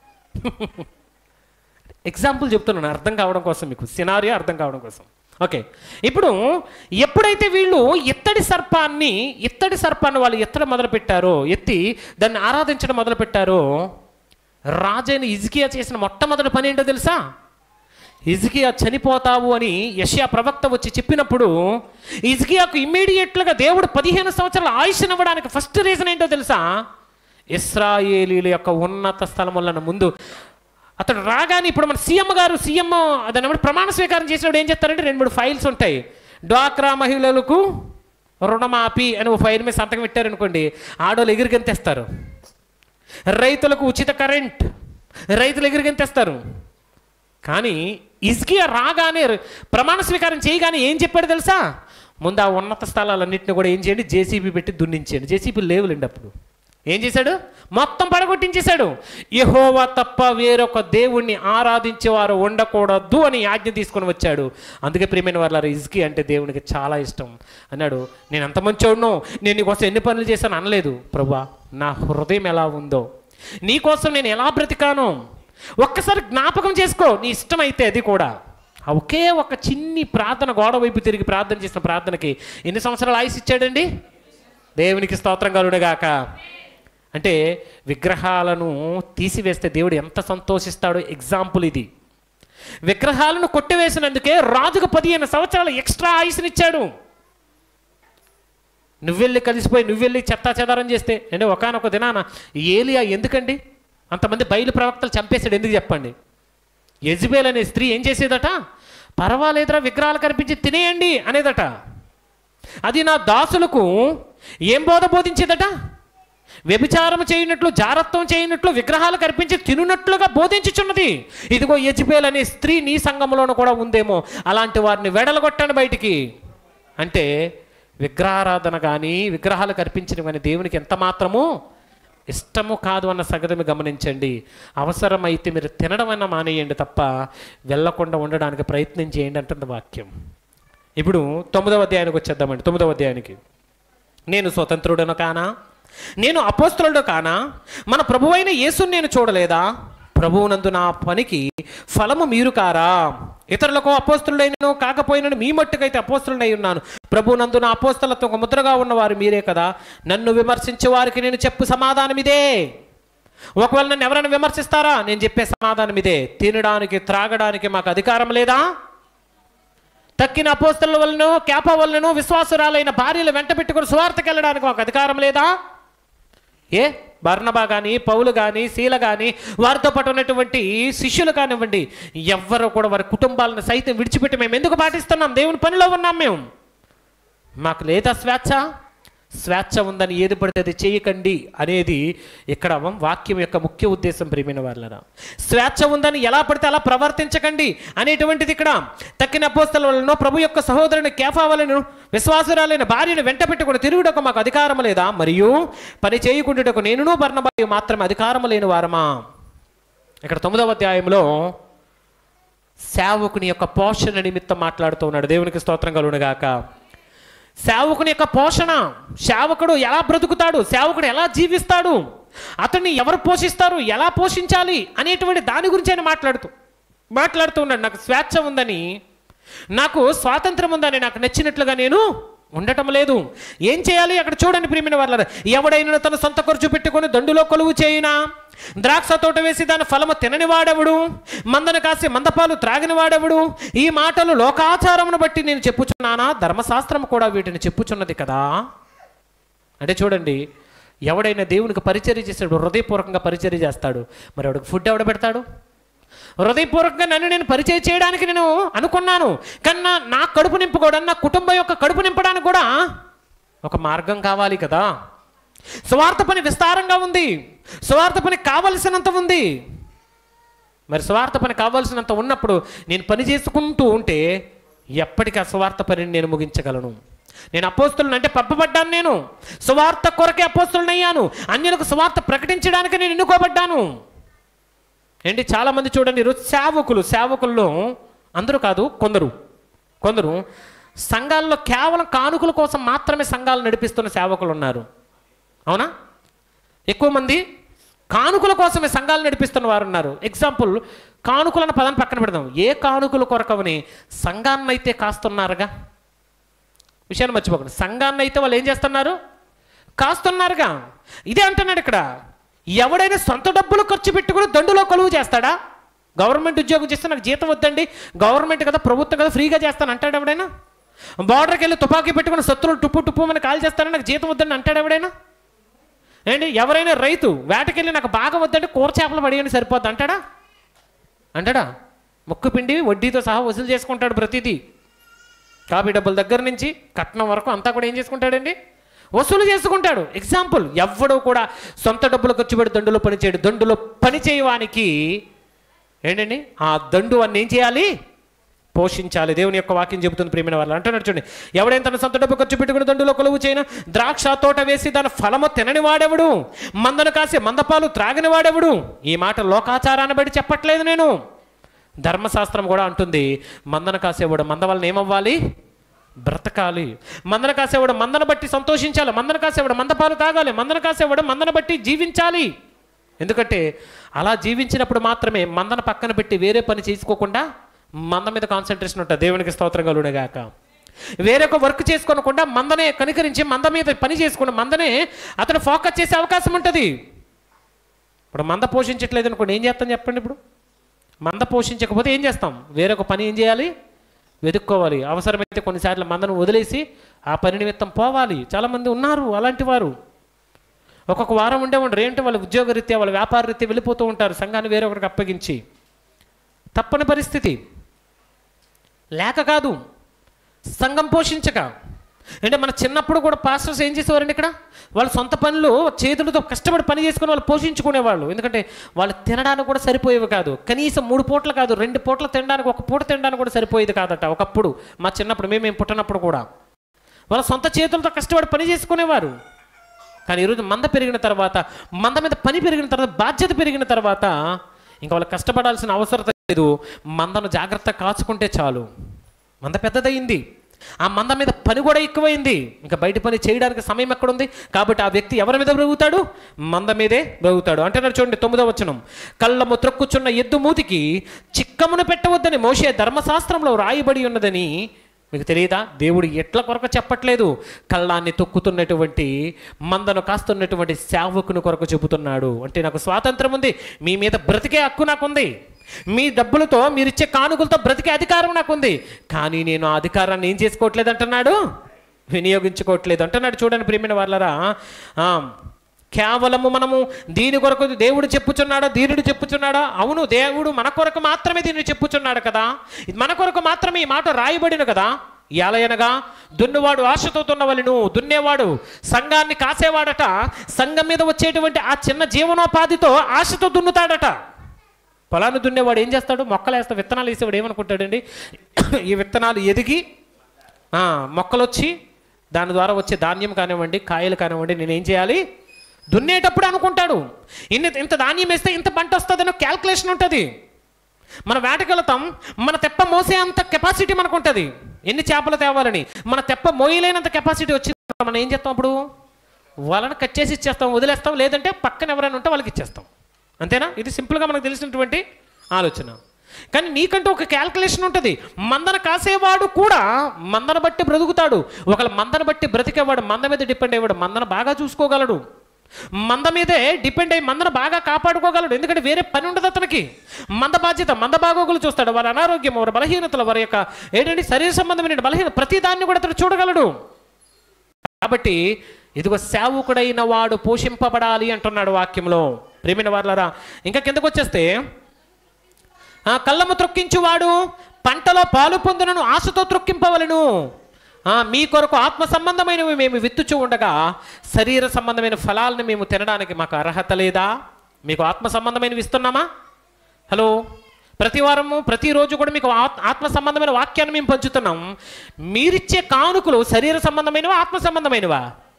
ఎగ్జాంపుల్ చెప్తున్నాను అర్థం కావడం కోసం మీకు సినారియో అర్థం కావడం కోసం ఓకే ఇప్పుడు ఎప్పుడైతే వీళ్ళు ఇత్తడి సర్పాన్ని ఇత్తడి సర్పాన్ని వాళ్ళు ఎత్తడం మొదలు పెట్టారో ఎత్తి దాన్ని ఆరాధించడం మొదలు పెట్టారో రాజైన ఇజ్కియా చేసిన మొట్టమొదటి పని ఏంటో తెలుసా ఇజ్కియా చనిపోతావు అని యష్యా ప్రవక్త వచ్చి చెప్పినప్పుడు ఇజ్కియాకు ఇమ్మీడియట్లుగా దేవుడు పదిహేను సంవత్సరాల ఆయుష్నివ్వడానికి ఫస్ట్ రీజన్ ఏంటో తెలుసా ఇస్రాయేలీల యొక్క ఉన్నత స్థలములను ముందు అతడు రాగానే ఇప్పుడు మన సీఎం గారు సీఎం దాని ఏమంటే ప్రమాణ స్వీకారం చేసినప్పుడు ఏం చేస్తారంటే రెండు మూడు ఫైల్స్ ఉంటాయి డ్వాక్రా మహిళలకు రుణమాఫీ అని ఒక ఫైల్ మీద సంతకం పెట్టారనుకోండి ఆడోళ్ళు ఎగిరిగంతేస్తారు రైతులకు ఉచిత కరెంట్ రైతులు ఎగిరిగంతేస్తారు కానీ ఇజ్కియా రాగానే ప్రమాణ స్వీకారం చేయగానే ఏం చెప్పాడు తెలుసా ముందు ఆ ఉన్నత స్థలాలన్నింటిని కూడా ఏం చేయండి జేసీబీ పెట్టి దున్నించండి జేసీబీ లేవులేండి అప్పుడు ఏం చేశాడు మొత్తం పడగొట్టించేశాడు యహోవా తప్ప వేరొక దేవుణ్ణి ఆరాధించేవారు ఉండకూడదు అని ఆజ్ఞ తీసుకొని వచ్చాడు అందుకే ప్రియమైన వాళ్ళ ఇజ్కి అంటే దేవునికి చాలా ఇష్టం అన్నాడు నేను ఎంత మంచోడునో నేను నీకోసం ఎన్ని పనులు చేశాను అనలేదు ప్రభా నా హృదయం ఎలా ఉందో నీకోసం నేను ఎలా బ్రతికాను ఒక్కసారి జ్ఞాపకం చేసుకో నీ ఇష్టమైతే అది కూడా ఆ ఒకే ఒక చిన్ని ప్రార్థన గోడ వైపు తిరిగి ప్రార్థన చేసిన ప్రార్థనకి ఎన్ని సంవత్సరాలు ఆయుస్ ఇచ్చాడండి దేవునికి స్తోత్రం కలుగుడుగాక అంటే విగ్రహాలను తీసివేస్తే దేవుడు ఎంత సంతోషిస్తాడో ఎగ్జాంపుల్ ఇది విగ్రహాలను కొట్టివేసినందుకే రాజుకు పదిహేను సంవత్సరాలు ఎక్స్ట్రా ఆయుష్నిచ్చాడు నువ్వెళ్ళి కలిసిపోయి నువ్వెళ్ళి చెత్తా చెదారం చేస్తే అంటే ఒకనొక దినాన ఏలియా ఎందుకండి అంతమంది బయలు ప్రవక్తలు చంపేశాడు ఎందుకు చెప్పండి యజ్బేల్ అనే స్త్రీ ఏం చేసేదట పర్వాలేదురా విగ్రహాలు కనిపించి తినేయండి అనేదట అది నా దాసులకు ఏం బోధ బోధించేదట వ్యభిచారం చేయనట్లు జారత్వం చేయనట్లు విగ్రహాలు కనిపించి తినునట్లుగా బోధించుచున్నది ఇదిగో యజ్బేల్ అనే స్త్రీ నీ సంఘంలోనూ కూడా ఉందేమో అలాంటి వారిని వెడలగొట్టండి బయటికి అంటే విగ్రహారాధన కానీ విగ్రహాలు కనిపించిన కానీ దేవునికి ఎంత మాత్రము ఇష్టము కాదు అన్న సంగతిని గమనించండి అవసరమైతే మీరు తినడం అన్న మానేయండి తప్ప వెళ్ళకుండా ఉండడానికి ప్రయత్నం చేయండి అంటుంది వాక్యం ఇప్పుడు తొమ్మిదవ అధ్యాయానికి వచ్చేద్దామండి తొమ్మిదవ అధ్యాయానికి నేను స్వతంత్రుడను కానా నేను అపోస్తులుడు కానా మన ప్రభువైన యేసుని నేను చూడలేదా ప్రభువునందు నా పనికి ఫలము మీరు కారా ఇతరులకు అపోస్తులుడైనను కాకపోయినను మీ మట్టుకైతే అపోస్తులుడై ఉన్నాను ప్రభువునందు నా అపోస్తలతో ఒక ముద్రగా ఉన్నవారు మీరే కదా నన్ను విమర్శించే వారికి నేను చెప్పు సమాధానం ఇదే ఒకవేళ నన్ను ఎవరైనా విమర్శిస్తారా నేను చెప్పే సమాధానం ఇదే తినడానికి త్రాగడానికి మాకు అధికారం లేదా తక్కిన అపోస్తల వలన కేప వలన విశ్వాసురాలైన భార్యలు వెంట పెట్టుకుని సువార్తకి వెళ్ళడానికి మాకు అధికారం లేదా ఏ బర్ణబా కానీ పౌలు కానీ శీల కానీ వారితో పాటు ఉన్నటువంటి శిష్యులు కానివ్వండి ఎవ్వరు కూడా వారి కుటుంబాలను సైతం విడిచిపెట్టి మేము ఎందుకు పాటిస్తున్నాం దేవుని పనిలో ఉన్నాం మేము మాకు లేదా స్వేచ్ఛ స్వేచ్ఛ ఉందని ఏది పడితే అది చేయకండి అనేది ఇక్కడ వాక్యం యొక్క ముఖ్య ఉద్దేశం ప్రియమైన వాళ్ళరా స్వేచ్ఛ ఉందని ఎలా పడితే అలా ప్రవర్తించకండి అనేటువంటిది ఇక్కడ తక్కిన అపోస్తల వలన ప్రభు యొక్క సహోదరుని కేఫా వలన విశ్వాసురాలైన భార్యను వెంట పెట్టుకుని తిరుగుటకు మాకు అధికారం లేదా మరియు పని చేయకుండాటకు నేనును బర్ణబాయు మాత్రమే అధికారం లేని వారమా ఇక్కడ తొమ్మిదవ అధ్యాయంలో సేవకుని యొక్క పోషణ నిమిత్తం మాట్లాడుతూ ఉన్నాడు దేవునికి స్తోత్రం కలుగునుగాక సేవకుని యొక్క పోషణ సేవకుడు ఎలా బ్రతుకుతాడు సేవకుడు ఎలా జీవిస్తాడు అతన్ని ఎవరు పోషిస్తారు ఎలా పోషించాలి అనేటువంటి దాని గురించి ఆయన మాట్లాడుతూ మాట్లాడుతూ ఉన్నాడు నాకు స్వేచ్ఛ ఉందని నాకు స్వాతంత్రం ఉందని నాకు నచ్చినట్లుగా నేను ఉండటం లేదు ఏం చేయాలి అక్కడ చూడండి ప్రియమైన వాళ్ళ ఎవడైనా తన సొంత ఖర్చు పెట్టుకొని దండులో కొలువు చేయినా ద్రాక్ష తోట వేసి దాని ఫలము తినని వాడెవడు మందను కాసి మందపాలు త్రాగిన వాడెవడు ఈ మాటలు లోకాచారమును బట్టి నేను చెప్పుచున్నానా ధర్మశాస్త్రం కూడా వీటిని చెప్పుచున్నది కదా అంటే చూడండి ఎవడైనా దేవునికి పరిచర్య చేస్తాడు హృదయపూర్వకంగా పరిచర్య చేస్తాడు మరి వాడికి ఫుడ్ ఎవడ పెడతాడు హృదయపూర్వకంగా నన్ను నేను పరిచయం చేయడానికి నేను అనుకున్నాను కానీ నా నా కడుపు నింపుకోవడం నా కుటుంబం యొక్క కడుపు నింపడానికి కూడా ఒక మార్గం కావాలి కదా స్వార్థ పని విస్తారంగా ఉంది స్వార్థ పని కావలసినంత ఉంది మరి స్వార్థ పని కావాల్సినంత ఉన్నప్పుడు నేను పని చేసుకుంటూ ఉంటే ఎప్పటికీ ఆ స్వార్థ పనిని నేను ముగించగలను నేను అపోస్తులను అంటే పంపబడ్డాను నేను స్వార్థ కొరకే అపోస్తులను అయ్యాను అన్యులకు స్వార్థ ప్రకటించడానికి నేను ఎన్నుకోబడ్డాను ఏంటి చాలామంది చూడండి ఈరోజు సేవకులు సేవకుల్లో అందరూ కాదు కొందరు కొందరు సంఘాల్లో కేవలం కానుకల కోసం మాత్రమే సంఘాలు నడిపిస్తున్న సేవకులు ఉన్నారు అవునా ఎక్కువ మంది కానుకల కోసమే సంఘాలు నడిపిస్తున్న వారు ఉన్నారు ఎగ్జాంపుల్ కానుకలను పదాన్ని పక్కన పెడదాం ఏ కానుకల కొరకవని సంఘాన్ని అయితే కాస్తున్నారుగా విషయాన్ని మర్చిపోకండి సంఘాన్ని అయితే వాళ్ళు ఏం చేస్తున్నారు కాస్తున్నారుగా ఇదే అంటున్నాడు ఇక్కడ ఎవడైనా సొంత డబ్బులు ఖర్చు పెట్టుకుని దండులో కొలువు చేస్తాడా గవర్నమెంట్ ఉద్యోగం చేస్తే నాకు జీతం వద్దండి గవర్నమెంట్ కదా ప్రభుత్వం కదా ఫ్రీగా చేస్తాను అంటాడు ఎవడైనా బార్డర్కి వెళ్ళి తుపాకీ పెట్టుకుని శత్రువులు టుప్పు టుప్పు అని కాల్ చేస్తారని నాకు జీతం వద్దండి అంటాడు ఎవడైనా ఏంటి ఎవరైనా రైతు వేటకెళ్ళి నాకు బాగా వద్దంటే కూర చేపలు పడేయండి సరిపోద్ది అంటాడా అంటాడా ముక్కు పిండి వడ్డీతో సహా వసూలు చేసుకుంటాడు ప్రతిదీ కాపీ డబ్బుల దగ్గర నుంచి కట్నం వరకు అంతా కూడా ఏం చేసుకుంటాడండి వసూలు చేసుకుంటాడు ఎగ్జాంపుల్ ఎవ్వడూ కూడా సొంత డబ్బులు ఖర్చు పెట్టి దండులో పని చేయడు దండులో పని చేయవానికి ఏంటండి ఆ దండు అన్ని ఏం చేయాలి పోషించాలి దేవుని యొక్క వాక్యం చెబుతుంది ప్రేమైన వాళ్ళు అంటున్నాడు చూడండి ఎవడైనా తన సొంత డబ్బు ఖర్చు పెట్టుకుని దండులో కొలువు చేయన ద్రాక్ష తోట వేసి దాని ఫలము తినని వాడెవడు మందను కాసి మందపాలు త్రాగిన వాడెవడు ఈ మాట లోకాచారాన్ని బట్టి చెప్పట్లేదు నేను ధర్మశాస్త్రం కూడా అంటుంది మందన కాసేవాడు మంద వలన ఏమవ్వాలి బ్రతకాలి మందన కాసేవాడు మందన బట్టి సంతోషించాలి మందన కాసేవాడు మందపాలు తాగాలి మందన కాసేవాడు మందన బట్టి జీవించాలి ఎందుకంటే అలా జీవించినప్పుడు మాత్రమే మందన పక్కన పెట్టి వేరే పని చేసుకోకుండా మంద మీద కాన్సన్ట్రేషన్ ఉంటుంది దేవునికి స్తోత్రం కలుగునగాక వేరొక వర్క్ చేసుకోనకుండా మందనే కనికరించి మంద మీద పని చేసుకుని మందనే అతను ఫోకస్ చేసే అవకాశం ఉంటుంది ఇప్పుడు మంద పోషించట్లేదు అనుకోండి ఏం చేస్తాం చెప్పండి ఇప్పుడు మంద పోషించకపోతే ఏం చేస్తాం వేరొక పని ఏం చేయాలి వెతుక్కోవాలి అవసరమైతే కొన్నిసార్లు మందను వదిలేసి ఆ పని నిమిత్తం పోవాలి చాలామంది ఉన్నారు అలాంటి వారు ఒక్కొక్క వారం ఉండే ఉండరు ఏంటి వాళ్ళ ఉద్యోగ రీత్యా వాళ్ళ వ్యాపార రీత్యా వెళ్ళిపోతూ ఉంటారు సంఘాన్ని వేరొకరికి అప్పగించి తప్పని పరిస్థితి లేక కాదు సంఘం పోషించక అంటే మన చిన్నప్పుడు కూడా పాస్టర్స్ ఏం చేసేవారండి ఇక్కడ వాళ్ళ సొంత పనులు చేతులతో కష్టపడి పని చేసుకుని వాళ్ళు పోషించుకునేవాళ్ళు ఎందుకంటే వాళ్ళు తినడానికి కూడా సరిపోయేవి కాదు కనీసం మూడు పూటలు కాదు రెండు పూటలు తినడానికి ఒక పూట తినడానికి కూడా సరిపోయేది కాదట ఒకప్పుడు మా చిన్నప్పుడు మేము మేము పుట్టినప్పుడు కూడా వాళ్ళ సొంత చేతులతో కష్టపడి పని చేసుకునేవారు కానీ ఈరోజు మంద పెరిగిన తర్వాత మంద మీద పని పెరిగిన తర్వాత బాధ్యత పెరిగిన తర్వాత ఇంకా వాళ్ళు కష్టపడాల్సిన అవసరం లేదు మందను జాగ్రత్తగా కాచుకుంటే చాలు మంద పెద్దదయ్యింది ఆ మంద మీద పని కూడా ఎక్కువైంది ఇంకా బయట పని చేయడానికి సమయం ఎక్కడుంది కాబట్టి ఆ వ్యక్తి ఎవరి మీద బ్రగుతాడు మంద మీదే బ్రగుతాడు అంటే చూడండి తొమ్మిదో వచనం కళ్ళము త్రొక్కుచున్న ఎద్దు మూతికి చిక్కమును పెట్టవద్దని మోసే ధర్మశాస్త్రంలో రాయబడి ఉన్నదని మీకు తెలియదా దేవుడు ఎట్ల కొరకు చెప్పట్లేదు కళ్ళాన్ని తొక్కుతున్నటువంటి మందను కాస్తున్నటువంటి సేవకుని కొరకు చెబుతున్నాడు అంటే నాకు స్వాతంత్రం ఉంది మీ మీద బ్రతికే హక్కు నాకుంది మీ డబ్బులతో మీరు ఇచ్చే కానుకలతో బ్రతికే అధికారం నాకుంది కానీ నేను ఆ అధికారాన్ని ఏం చేసుకోవట్లేదు అంటున్నాడు వినియోగించుకోవట్లేదు అంటున్నాడు చూడండి ప్రియమైన వాళ్ళరా ఆ, కేవలము మనము దీని కొరకు దేవుడు చెప్పుచున్నాడా దీనుడు చెప్పుచున్నాడా అవును దేవుడు మన కొరకు మాత్రమే దీన్ని చెప్పుచున్నాడు కదా ఇది మన కొరకు మాత్రమే ఈ మాట రాయబడిన కదా ఎలయనగా దున్నువాడు ఆశతో దున్నవలను దున్నేవాడు సంఘాన్ని కాసేవాడట సంఘం మీద వచ్చేటువంటి ఆ చిన్న జీవనోపాధితో ఆశతో దున్నుతాడట పొలాన్ని దున్నేవాడు ఏం చేస్తాడు మొక్కలు వేస్తాడు విత్తనాలు వేసేవాడు ఏమనుకుంటాడండి ఈ విత్తనాలు ఎదిగి ఆ, మొక్కలు వచ్చి దాని ద్వారా వచ్చే ధాన్యం కానివ్వండి కాయలు కానివ్వండి నేనేం చేయాలి దున్నేటప్పుడు అనుకుంటాడు ఇన్ని ఇంత ధాన్యం వేస్తే ఇంత పంట వస్తుందని క్యాల్కులేషన్ ఉంటుంది మన వేటకెళ్తాం మన తెప్ప మోసే అంత కెపాసిటీ మనకు ఉంటుంది ఎన్ని చేపలు తేవాలని మన తెప్ప మోయలేనంత కెపాసిటీ వచ్చింది మనం ఏం చేస్తాం అప్పుడు వాళ్ళని కట్ చేసి ఇచ్చేస్తాం వదిలేస్తాం లేదంటే పక్కన ఎవరైనా ఉంటే వాళ్ళకి ఇచ్చేస్తాం అంతేనా ఇది సింపుల్గా మనకు తెలిసినటువంటి ఆలోచన కానీ నీకంటూ ఒక క్యాల్కులేషన్ ఉంటుంది మందన కాసేవాడు కూడా మందన బట్టి బ్రతుకుతాడు ఒకళ్ళ మందన బట్టి బ్రతికేవాడు మంద మీద డిపెండ్ అయ్యేవాడు మందన బాగా చూసుకోగలడు మంద మీదే డిపెండ్ అయ్యి మందను బాగా కాపాడుకోగలడు ఎందుకంటే వేరే పని ఉండదు అతనికి మంద బాధ్యత మంద బాగోగులు చూస్తాడు వారి అనారోగ్యం వారి బలహీనతలు వారి యొక్క ఏంటంటే శరీర సంబంధమైన బలహీన ప్రతి దాన్ని కూడా అతడు చూడగలడు కాబట్టి ఇదిగో సేవకుడైన వాడు పోషింపబడాలి అంటున్నాడు వాక్యంలో ప్రేమిన వాళ్ళరా ఇంకా కిందకు వచ్చేస్తే ఆ, కళ్ళము త్రొక్కించువాడు పంటలో పాలు పొందునను ఆశతో త్రొక్కింపవలను ఆ, మీ కొరకు ఆత్మ సంబంధమైనవి మేము విత్తుచూ ఉండగా శరీర సంబంధమైన ఫలాలను మేము తినడానికి మాకు అర్హత లేదా మీకు ఆత్మ సంబంధమైనవి ఇస్తున్నామా హలో ప్రతి వారము ప్రతిరోజు కూడా మీకు ఆత్- ఆత్మ సంబంధమైన వాక్యాన్ని మేము పంచుతున్నాం మీరిచ్చే కానుకలు శరీర సంబంధమైనవా ఆత్మ సంబంధమైనవా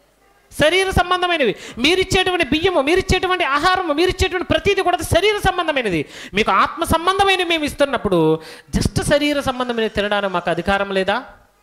శరీర సంబంధమైనవి మీరిచ్చేటువంటి బియ్యము మీరిచ్చేటువంటి ఆహారము మీరిచ్చేటువంటి ప్రతిదీ కూడా అది శరీర సంబంధమైనది మీకు ఆత్మ సంబంధమైనవి మేము ఇస్తున్నప్పుడు జస్ట్ శరీర సంబంధమైన తినడానికి మాకు అధికారం లేదా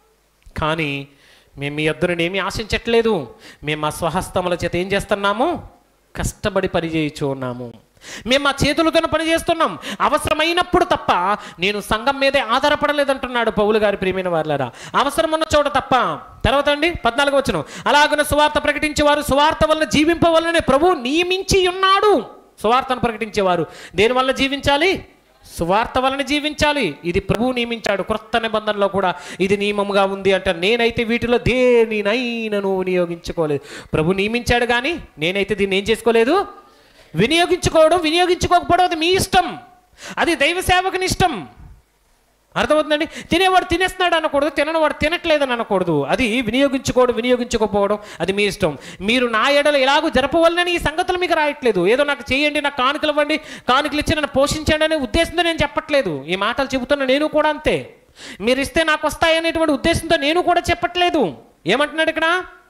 కానీ మేము మీ ఇద్దరిని ఏమీ ఆశించట్లేదు మేము మా స్వహస్తముల చేత ఏం చేస్తున్నాము కష్టపడి పని చేయించు ఉన్నాము మేము మా చేతులతో పని చేస్తున్నాం అవసరమైనప్పుడు తప్ప నేను సంఘం మీదే ఆధారపడలేదంటున్నాడు పౌలు గారి ప్రియమైన వాళ్ళరా అవసరం ఉన్న చోట తప్ప తర్వాత అండి పద్నాలుగు వచ్చును అలాగున సువార్త ప్రకటించేవారు సువార్త వలన జీవింపవలననే ప్రభు నియమించి ఉన్నాడు సువార్తను ప్రకటించేవారు దేని వల్ల జీవించాలి సువార్త వలన జీవించాలి ఇది ప్రభువు నియమించాడు క్రొత్త నిబంధనలో కూడా ఇది నియమముగా ఉంది అంటే నేనైతే వీటిలో దేనినైనను వినియోగించుకోలేదు ప్రభు నియమించాడు కానీ నేనైతే దీన్ని ఏం చేసుకోలేదు వినియోగించుకోవడం వినియోగించుకోకపోవడం అది మీ ఇష్టం అది దైవ సేవకుని ఇష్టం అర్థమవుతుందండి తినేవాడు తినేస్తున్నాడు అనకూడదు తిననివాడు తినట్లేదని అనకూడదు అది వినియోగించుకోవడం వినియోగించుకోకపోవడం అది మీ ఇష్టం మీరు నా ఎడలు ఎలాగో జరపవలనని ఈ సంగతులు మీకు రాయట్లేదు ఏదో నాకు చేయండి నాకు కానుకలు ఇవ్వండి కానుకలు ఇచ్చి నన్ను పోషించండి అనే ఉద్దేశంతో నేను చెప్పట్లేదు ఈ మాటలు చెబుతున్నా నేను కూడా అంతే మీరు ఇస్తే నాకు వస్తాయనేటువంటి ఉద్దేశంతో నేను కూడా చెప్పట్లేదు ఏమంటున్నాడు ఇక్కడ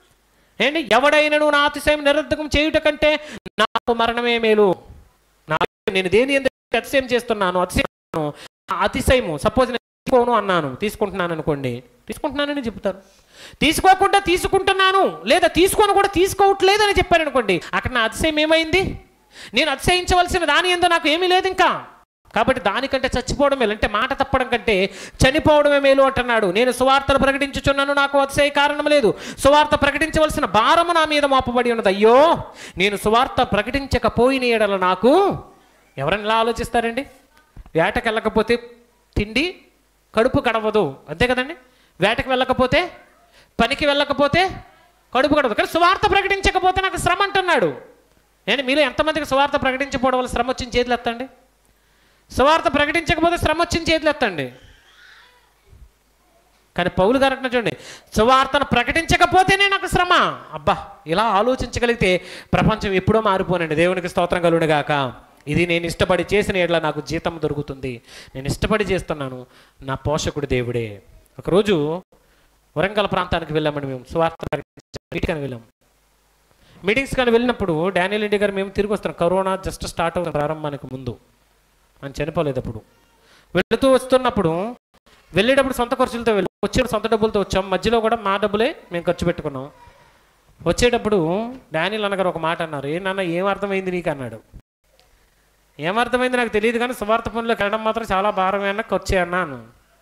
ఏంటి ఎవడైనను నా అతిశయం నిరర్ధకం చేయుట కంటే నాకు మరణమే మేలు నా నేను దేని ఎందుకు అతిశయం చేస్తున్నాను అతిశయం అతిశయము సపోజ్ నేను తీసుకోను అన్నాను తీసుకుంటున్నాను అనుకోండి తీసుకుంటున్నానని చెప్తారు తీసుకోకుండా తీసుకుంటున్నాను లేదా తీసుకొని కూడా తీసుకోవట్లేదని చెప్పారు అనుకోండి అక్కడ నా అతిశయం ఏమైంది నేను అతిశయించవలసిన దాని ఎందు నాకు ఏమీ లేదు ఇంకా కాబట్టి దానికంటే చచ్చిపోవడం మేలు అంటే మాట తప్పడం కంటే చనిపోవడమే మేలు అంటున్నాడు నేను సువార్తను ప్రకటించుచున్నాను నాకు అతిశయ కారణం లేదు సువార్త ప్రకటించవలసిన భారము నా మీద మోపబడి ఉన్నది అయ్యో నేను సువార్త ప్రకటించకపోయిన ఎడల నాకు ఎవరైనా ఇలా ఆలోచిస్తారండి వేటకి వెళ్ళకపోతే తిండి కడుపు గడవదు అంతే కదండి వేటకి వెళ్ళకపోతే పనికి వెళ్ళకపోతే కడుపు గడవదు కానీ సువార్త ప్రకటించకపోతే నాకు శ్రమ అంటున్నాడు నేను మీలో ఎంతమందికి సువార్త ప్రకటించకపోవడం వల్ల శ్రమ వచ్చిన చేతులు ఎత్తండి సువార్త ప్రకటించకపోతే శ్రమ వచ్చిన చేతులు ఎత్తండి కానీ పౌలు గారు అంటున్నా చూడండి సువార్తను ప్రకటించకపోతేనే నాకు శ్రమ అబ్బా ఇలా ఆలోచించగలిగితే ప్రపంచం ఎప్పుడో మారిపోనండి దేవునికి స్తోత్రం కలుగునుగాక ఇది నేను ఇష్టపడి చేసిన ఎట్లా నాకు జీతం దొరుకుతుంది నేను ఇష్టపడి చేస్తున్నాను నా పోషకుడు దేవుడే ఒకరోజు వరంగల్ ప్రాంతానికి వెళ్ళామండి మేము సువార్త ప్రకటించడానికి వెళ్ళాం మీటింగ్స్ కానీ వెళ్ళినప్పుడు డానియల్ ఇండి గారు మేము తిరిగి వస్తున్నాం కరోనా జస్ట్ స్టార్ట్ అవుతుంది ప్రారంభానికి ముందు అని చనిపోలేదు అప్పుడు వెళుతూ వస్తున్నప్పుడు వెళ్ళేటప్పుడు సొంత ఖర్చులతో వెళ్ళి వచ్చేటప్పుడు సొంత డబ్బులతో వచ్చాం మధ్యలో కూడా మా డబ్బులే మేము ఖర్చు పెట్టుకున్నాం వచ్చేటప్పుడు డానియల్ అన్నగారు ఒక మాట అన్నారు ఏ నాన్న ఏం అర్థమైంది నీకు అన్నాడు ఏం అర్థమైంది నాకు తెలియదు కానీ సువార్త పనులకు వెళ్ళడం మాత్రం చాలా భారమైన ఖర్చే అన్నాను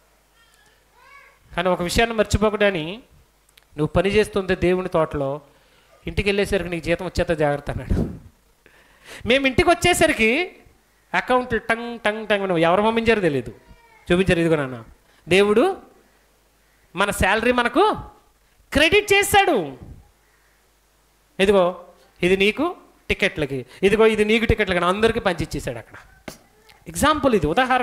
కానీ ఒక విషయాన్ని మర్చిపోకడని నువ్వు పని చేస్తుంటే దేవుని తోటలో ఇంటికి వెళ్ళేసరికి నీకు జీతం వచ్చేత జాగ్రత్త అన్నాడు మేము ఇంటికి వచ్చేసరికి అకౌంట్ టంగ్ టంగ్ టంగ్ అని ఎవరు పంపించారో తెలియదు చూపించారు ఇదిగో నాన్న దేవుడు మన శాలరీ మనకు క్రెడిట్ చేస్తాడు ఇదిగో ఇది నీకు టికెట్లకి ఇదిగో ఇది నీకు టికెట్లకి అని అందరికీ పంచిచ్చేసాడు అక్కడ ఎగ్జాంపుల్ ఇది ఉదాహరణ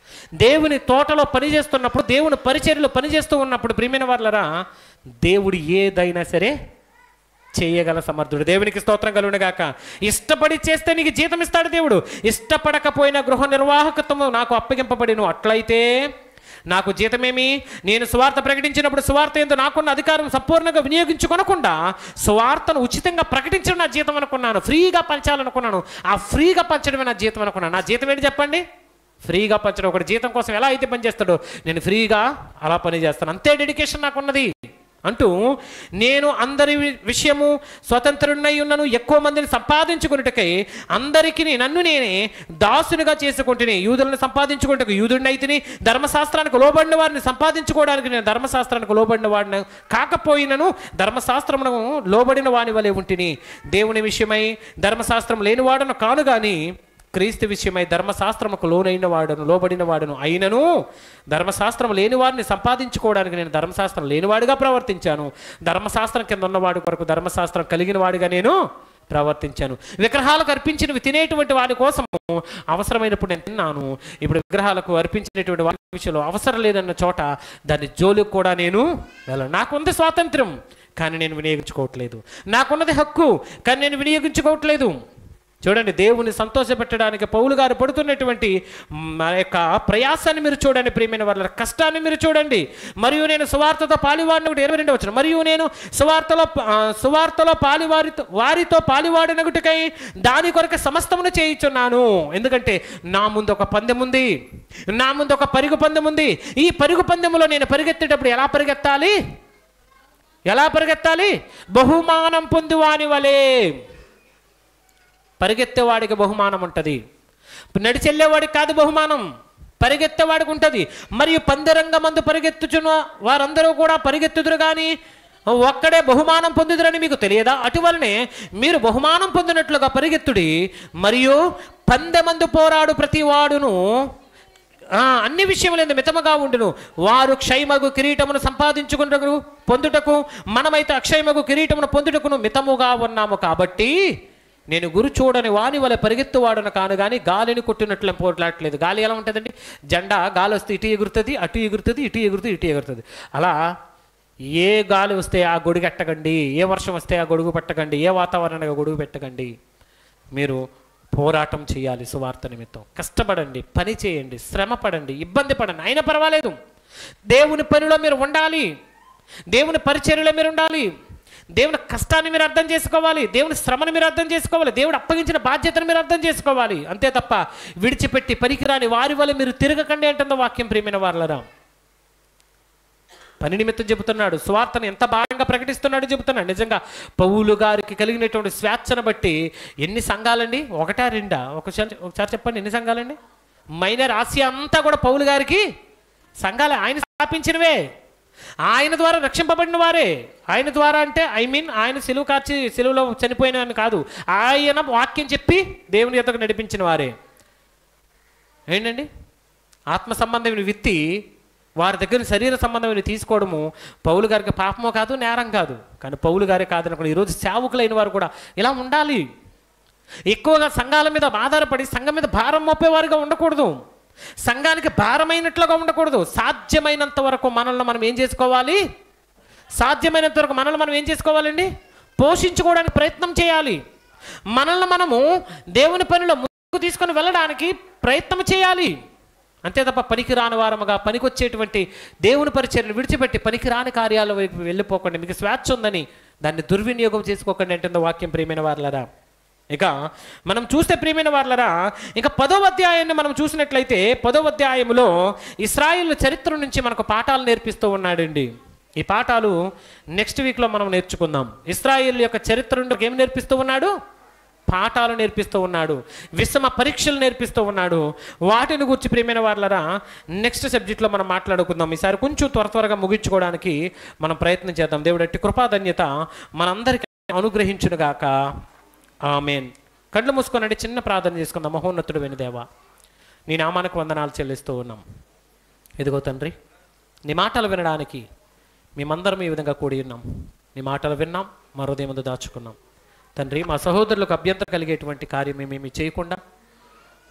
దేవుని తోటలో పనిచేస్తున్నప్పుడు దేవుని పరిచర్యలో పనిచేస్తూ ఉన్నప్పుడు ప్రియమైన వాళ్ళరా దేవుడు ఏదైనా సరే చేయగల సమర్థుడు దేవునికి స్తోత్రం కలుగునగాక ఇష్టపడి చేస్తే నీకు జీతం ఇస్తాడు దేవుడు ఇష్టపడకపోయిన గృహ నిర్వాహకత్వము నాకు అప్పగింపబడిను అట్లయితే నాకు జీతమేమి నేను సువార్త ప్రకటించినప్పుడు సువార్త ఎందు నాకున్న అధికారం సంపూర్ణంగా వినియోగించుకొనకుండా సువార్తను ఉచితంగా ప్రకటించడం నా జీతం అనుకున్నాను ఫ్రీగా పంచాలనుకున్నాను ఆ ఫ్రీగా పంచడమే నా జీతం అనుకున్నాను నా జీతం ఏంటి చెప్పండి ఫ్రీగా పంచడం ఒకటి జీతం కోసం ఎలా అయితే పనిచేస్తాడో నేను ఫ్రీగా అలా పని చేస్తాను అంతే డెడికేషన్ నాకున్నది అంటూ నేను అందరి వి- విషయము స్వతంత్రున్నై ఉన్నను ఎక్కువ మందిని సంపాదించుకున్నటకై అందరికీ నన్ను నేనే దాసునిగా చేసుకుంటుని యూదులను సంపాదించుకుంటకు యూదుడినైతిని ధర్మశాస్త్రానికి లోబడిన వారిని సంపాదించుకోవడానికి నేను ధర్మశాస్త్రానికి లోబడిన వాడిని కాకపోయినను ధర్మశాస్త్రమును లోబడిన వాని వలె ఉంటిని దేవుని విషయమై ధర్మశాస్త్రం లేనివాడను కాను గాని క్రీస్తు విషయమై ధర్మశాస్త్రముకు లోనైన వాడును లోబడిన వాడును అయినను ధర్మశాస్త్రం లేని వారిని సంపాదించుకోవడానికి నేను ధర్మశాస్త్రం లేనివాడిగా ప్రవర్తించాను ధర్మశాస్త్రం కింద ఉన్నవాడి కొరకు ధర్మశాస్త్రం కలిగిన వాడిగా నేను ప్రవర్తించాను విగ్రహాలకు అర్పించినవి తినేటువంటి వాడి కోసం అవసరమైనప్పుడు నేను తిన్నాను ఇప్పుడు విగ్రహాలకు అర్పించినటువంటి వాటి విషయంలో అవసరం లేదన్న చోట దాని జోలికి కూడా నేను వెళ్ళను నాకుంది స్వాతంత్రం కానీ నేను వినియోగించుకోవట్లేదు నాకున్నది హక్కు కానీ నేను వినియోగించుకోవట్లేదు చూడండి దేవుని సంతోషపెట్టడానికి పౌలు గారు పడుతున్నటువంటి మా యొక్క ప్రయాసాన్ని మీరు చూడండి ప్రియమైన వాళ్ళ కష్టాన్ని మీరు చూడండి మరియు నేను సువార్తతో పాలివాడిని ఒకటి ఇరవై రెండు వచ్చిన మరియు నేను సువార్తలో ఆ, సువార్తలో పాలివారితో వారితో పాలివాడినగుటికై దాని కొరకు సమస్తమును చేయించున్నాను ఎందుకంటే నా ముందు ఒక పందెం ఉంది నా ముందు ఒక పరుగు పందెం ఉంది ఈ పరుగు పందెములో నేను పరిగెత్తేటప్పుడు ఎలా పరిగెత్తాలి ఎలా పరిగెత్తాలి బహుమానం పొందువాని వలే పరిగెత్తేవాడికి బహుమానం ఉంటుంది నడిచెళ్ళేవాడికి కాదు బహుమానం పరిగెత్తేవాడికి ఉంటుంది మరియు పందిరంగ మందు పరిగెత్తుచున్న వారందరూ కూడా పరిగెత్తుదురు కానీ ఒక్కడే బహుమానం పొందుదురని మీకు తెలియదా అటువలనే మీరు బహుమానం పొందినట్లుగా పరిగెత్తుడి మరియు పందెమందు పోరాడు ప్రతి వాడును ఆ, అన్ని విషయములందు మితముగా ఉండును వారు క్షయమగు కిరీటమును సంపాదించుకున్నకు పొందుటకు మనమైతే అక్షయమగు కిరీటమును పొందుటకును మితముగా ఉన్నాము కాబట్టి నేను గురు చూడని వాని వల్ల పరిగెత్తువాడను కాను కానీ గాలిని కొట్టినట్లు పోట్లాడలేదు గాలి ఎలా ఉంటుందండి జెండా గాలి వస్తే ఇటు ఎగురుతుంది అటు ఎగురుతుంది ఇటు ఎగురుతుంది ఇటు ఎగురుతుంది అలా ఏ గాలి వస్తే ఆ గొడుగు ఎట్టకండి ఏ వర్షం వస్తే ఆ గొడుగు పెట్టకండి ఏ వాతావరణంగా గొడుగు పెట్టకండి మీరు పోరాటం చేయాలి సువార్త నిమిత్తం కష్టపడండి పని చేయండి శ్రమ పడండి ఇబ్బంది పడండి అయినా పర్వాలేదు దేవుని పనిలో మీరు ఉండాలి దేవుని పరిచర్యలో మీరు ఉండాలి దేవుని కష్టాన్ని మీరు అర్థం చేసుకోవాలి దేవుని శ్రమను మీరు అర్థం చేసుకోవాలి దేవుడు అప్పగించిన బాధ్యతను మీరు అర్థం చేసుకోవాలి అంతే తప్ప విడిచిపెట్టి పనికిరాని వారి వల్ల మీరు తిరగకండి అంటుందో వాక్యం ప్రియమైన వాళ్ళరా పని నిమిత్తం చెబుతున్నాడు స్వార్థను ఎంత భారంగా ప్రకటిస్తున్నాడు చెబుతున్నాడు నిజంగా పౌలు గారికి కలిగినటువంటి స్వేచ్ఛను బట్టి ఎన్ని సంఘాలండి ఒకటా రెండా ఒకసారి ఒకసారి చెప్పండి ఎన్ని సంఘాలండి మైనర్ ఆసియా అంతా కూడా పౌలు గారికి సంఘాలే ఆయన స్థాపించినవే ఆయన ద్వారా రక్షింపబడిన వారే ఆయన ద్వారా అంటే ఐ మీన్ ఆయన సెలువు కార్చి సెలువులో చనిపోయిన అని కాదు ఆయన వాక్యం చెప్పి దేవుని యొద్దకు నడిపించిన వారే ఏంటండి ఆత్మ సంబంధమైన విత్తి వారి దగ్గర శరీర సంబంధమైన తీసుకోవడము పౌలు గారికి పాపమో కాదు నేరం కాదు కానీ పౌలు గారే కాదనుకోండి ఈరోజు సేవకులైన వారు కూడా ఇలా ఉండాలి ఎక్కువగా సంఘాల మీద ఆధారపడి సంఘం మీద భారం మోపేవారుగా ఉండకూడదు సంఘానికి భారమైనట్లుగా ఉండకూడదు సాధ్యమైనంత వరకు మనల్ని మనం ఏం చేసుకోవాలి సాధ్యమైనంత వరకు మనల్ని మనం ఏం చేసుకోవాలండి పోషించుకోవడానికి ప్రయత్నం చేయాలి మనల్ని మనము దేవుని పనిలో ముందుకు తీసుకొని వెళ్ళడానికి ప్రయత్నం చేయాలి అంతే తప్ప పనికిరాని వారముగా పనికొచ్చేటువంటి దేవుని పరిచయను విడిచిపెట్టి పనికిరాని కార్యాల వైపు వెళ్ళిపోకండి మీకు స్వేచ్ఛ ఉందని దాన్ని దుర్వినియోగం చేసుకోకండి అంటుందో వాక్యం ప్రియమైన వారులరా ఇక మనం చూస్తే ప్రియమైన వాళ్ళరా ఇంకా పదో అధ్యాయాన్ని మనం చూసినట్లయితే పదో అధ్యాయములో ఇస్రాయిల్ చరిత్ర నుంచి మనకు పాఠాలు నేర్పిస్తూ ఉన్నాడండి ఈ పాఠాలు నెక్స్ట్ వీక్లో మనం నేర్చుకుందాం ఇస్రాయిల్ యొక్క చరిత్ర నుండి ఏం నేర్పిస్తూ ఉన్నాడు పాఠాలు నేర్పిస్తూ ఉన్నాడు విషమ పరీక్షలు నేర్పిస్తూ ఉన్నాడు వాటిని గురించి ప్రియమైన వాళ్ళరా నెక్స్ట్ సబ్జెక్ట్లో మనం మాట్లాడుకుందాం ఈసారి కొంచెం త్వర త్వరగా ముగించుకోవడానికి మనం ప్రయత్నం చేద్దాం దేవుడు అట్టి కృపాధన్యత మనందరికీ అనుగ్రహించునుగాక ఆమెన్ కళ్ళు మూసుకొనండి చిన్న ప్రార్థన చేసుకుందాం మహోన్నతుడు వెను దేవా నీ నామానికి వందనాలు చెల్లిస్తూ ఉన్నాం ఇదిగో తండ్రి నీ మాటలు వినడానికి మేమందరం ఈ విధంగా కూడి ఉన్నాం నీ మాటలు విన్నాం మా హృదయం ముందు దాచుకున్నాం తండ్రి మా సహోదరులకు అభ్యంతరం కలిగేటువంటి కార్యం మేమేమి చేయకుండా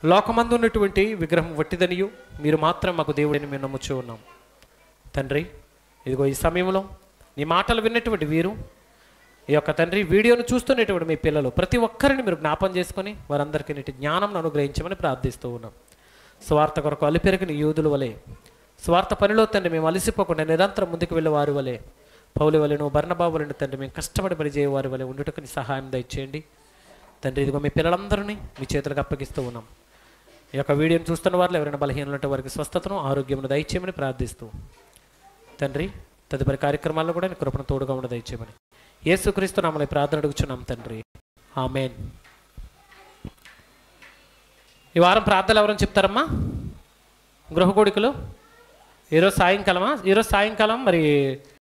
లోకమందు ఉన్నటువంటి విగ్రహం వట్టిదనియు మీరు మాత్రం మాకు దేవుడిని మేము నమ్ముచూ ఉన్నాం తండ్రి ఇదిగో ఈ సమయంలో నీ మాటలు విన్నటువంటి వీరు ఈ యొక్క తండ్రి వీడియోను చూస్తున్నటువంటి మీ పిల్లలు ప్రతి ఒక్కరిని మీరు జ్ఞాపం చేసుకొని వారందరికీ నీటి జ్ఞానం అనుగ్రహించమని ప్రార్థిస్తూ ఉన్నాం స్వార్థ కొరకు అలిపెరిగిన యూదుల వలె స్వార్థ పనిలో తండ్రి మేము అలసిపోకుండా నిరంతరం ముందుకు వెళ్ళే వారి వలె పౌలి వలెను బర్ణబాబులను తండ్రి మేము కష్టపడి పని చేయ వారి వలె ఉండుటకు నీ సహాయం దయచేయండి తండ్రి ఇదిగో మీ పిల్లలందరినీ మీ చేతులకు అప్పగిస్తూ ఉన్నాం ఈ యొక్క వీడియోని చూస్తున్న వారిలో ఎవరైనా బలహీనలు ఉంటే వారికి స్వస్థతను ఆరోగ్యమును దయచేయమని ప్రార్థిస్తూ తండ్రి తదుపరి కార్యక్రమాల్లో కూడా నీ కృపను తోడుగా ఉండ దయచేయమని యేసుక్రీస్తు నామని ప్రార్థన అడుగుచున్నాం తండ్రి ఆమెన్ ఈ వారం ప్రార్థనలు ఎవరైనా చెప్తారమ్మా గృహకోడికలు ఈరోజు సాయంకాలమా ఈరోజు సాయంకాలం మరి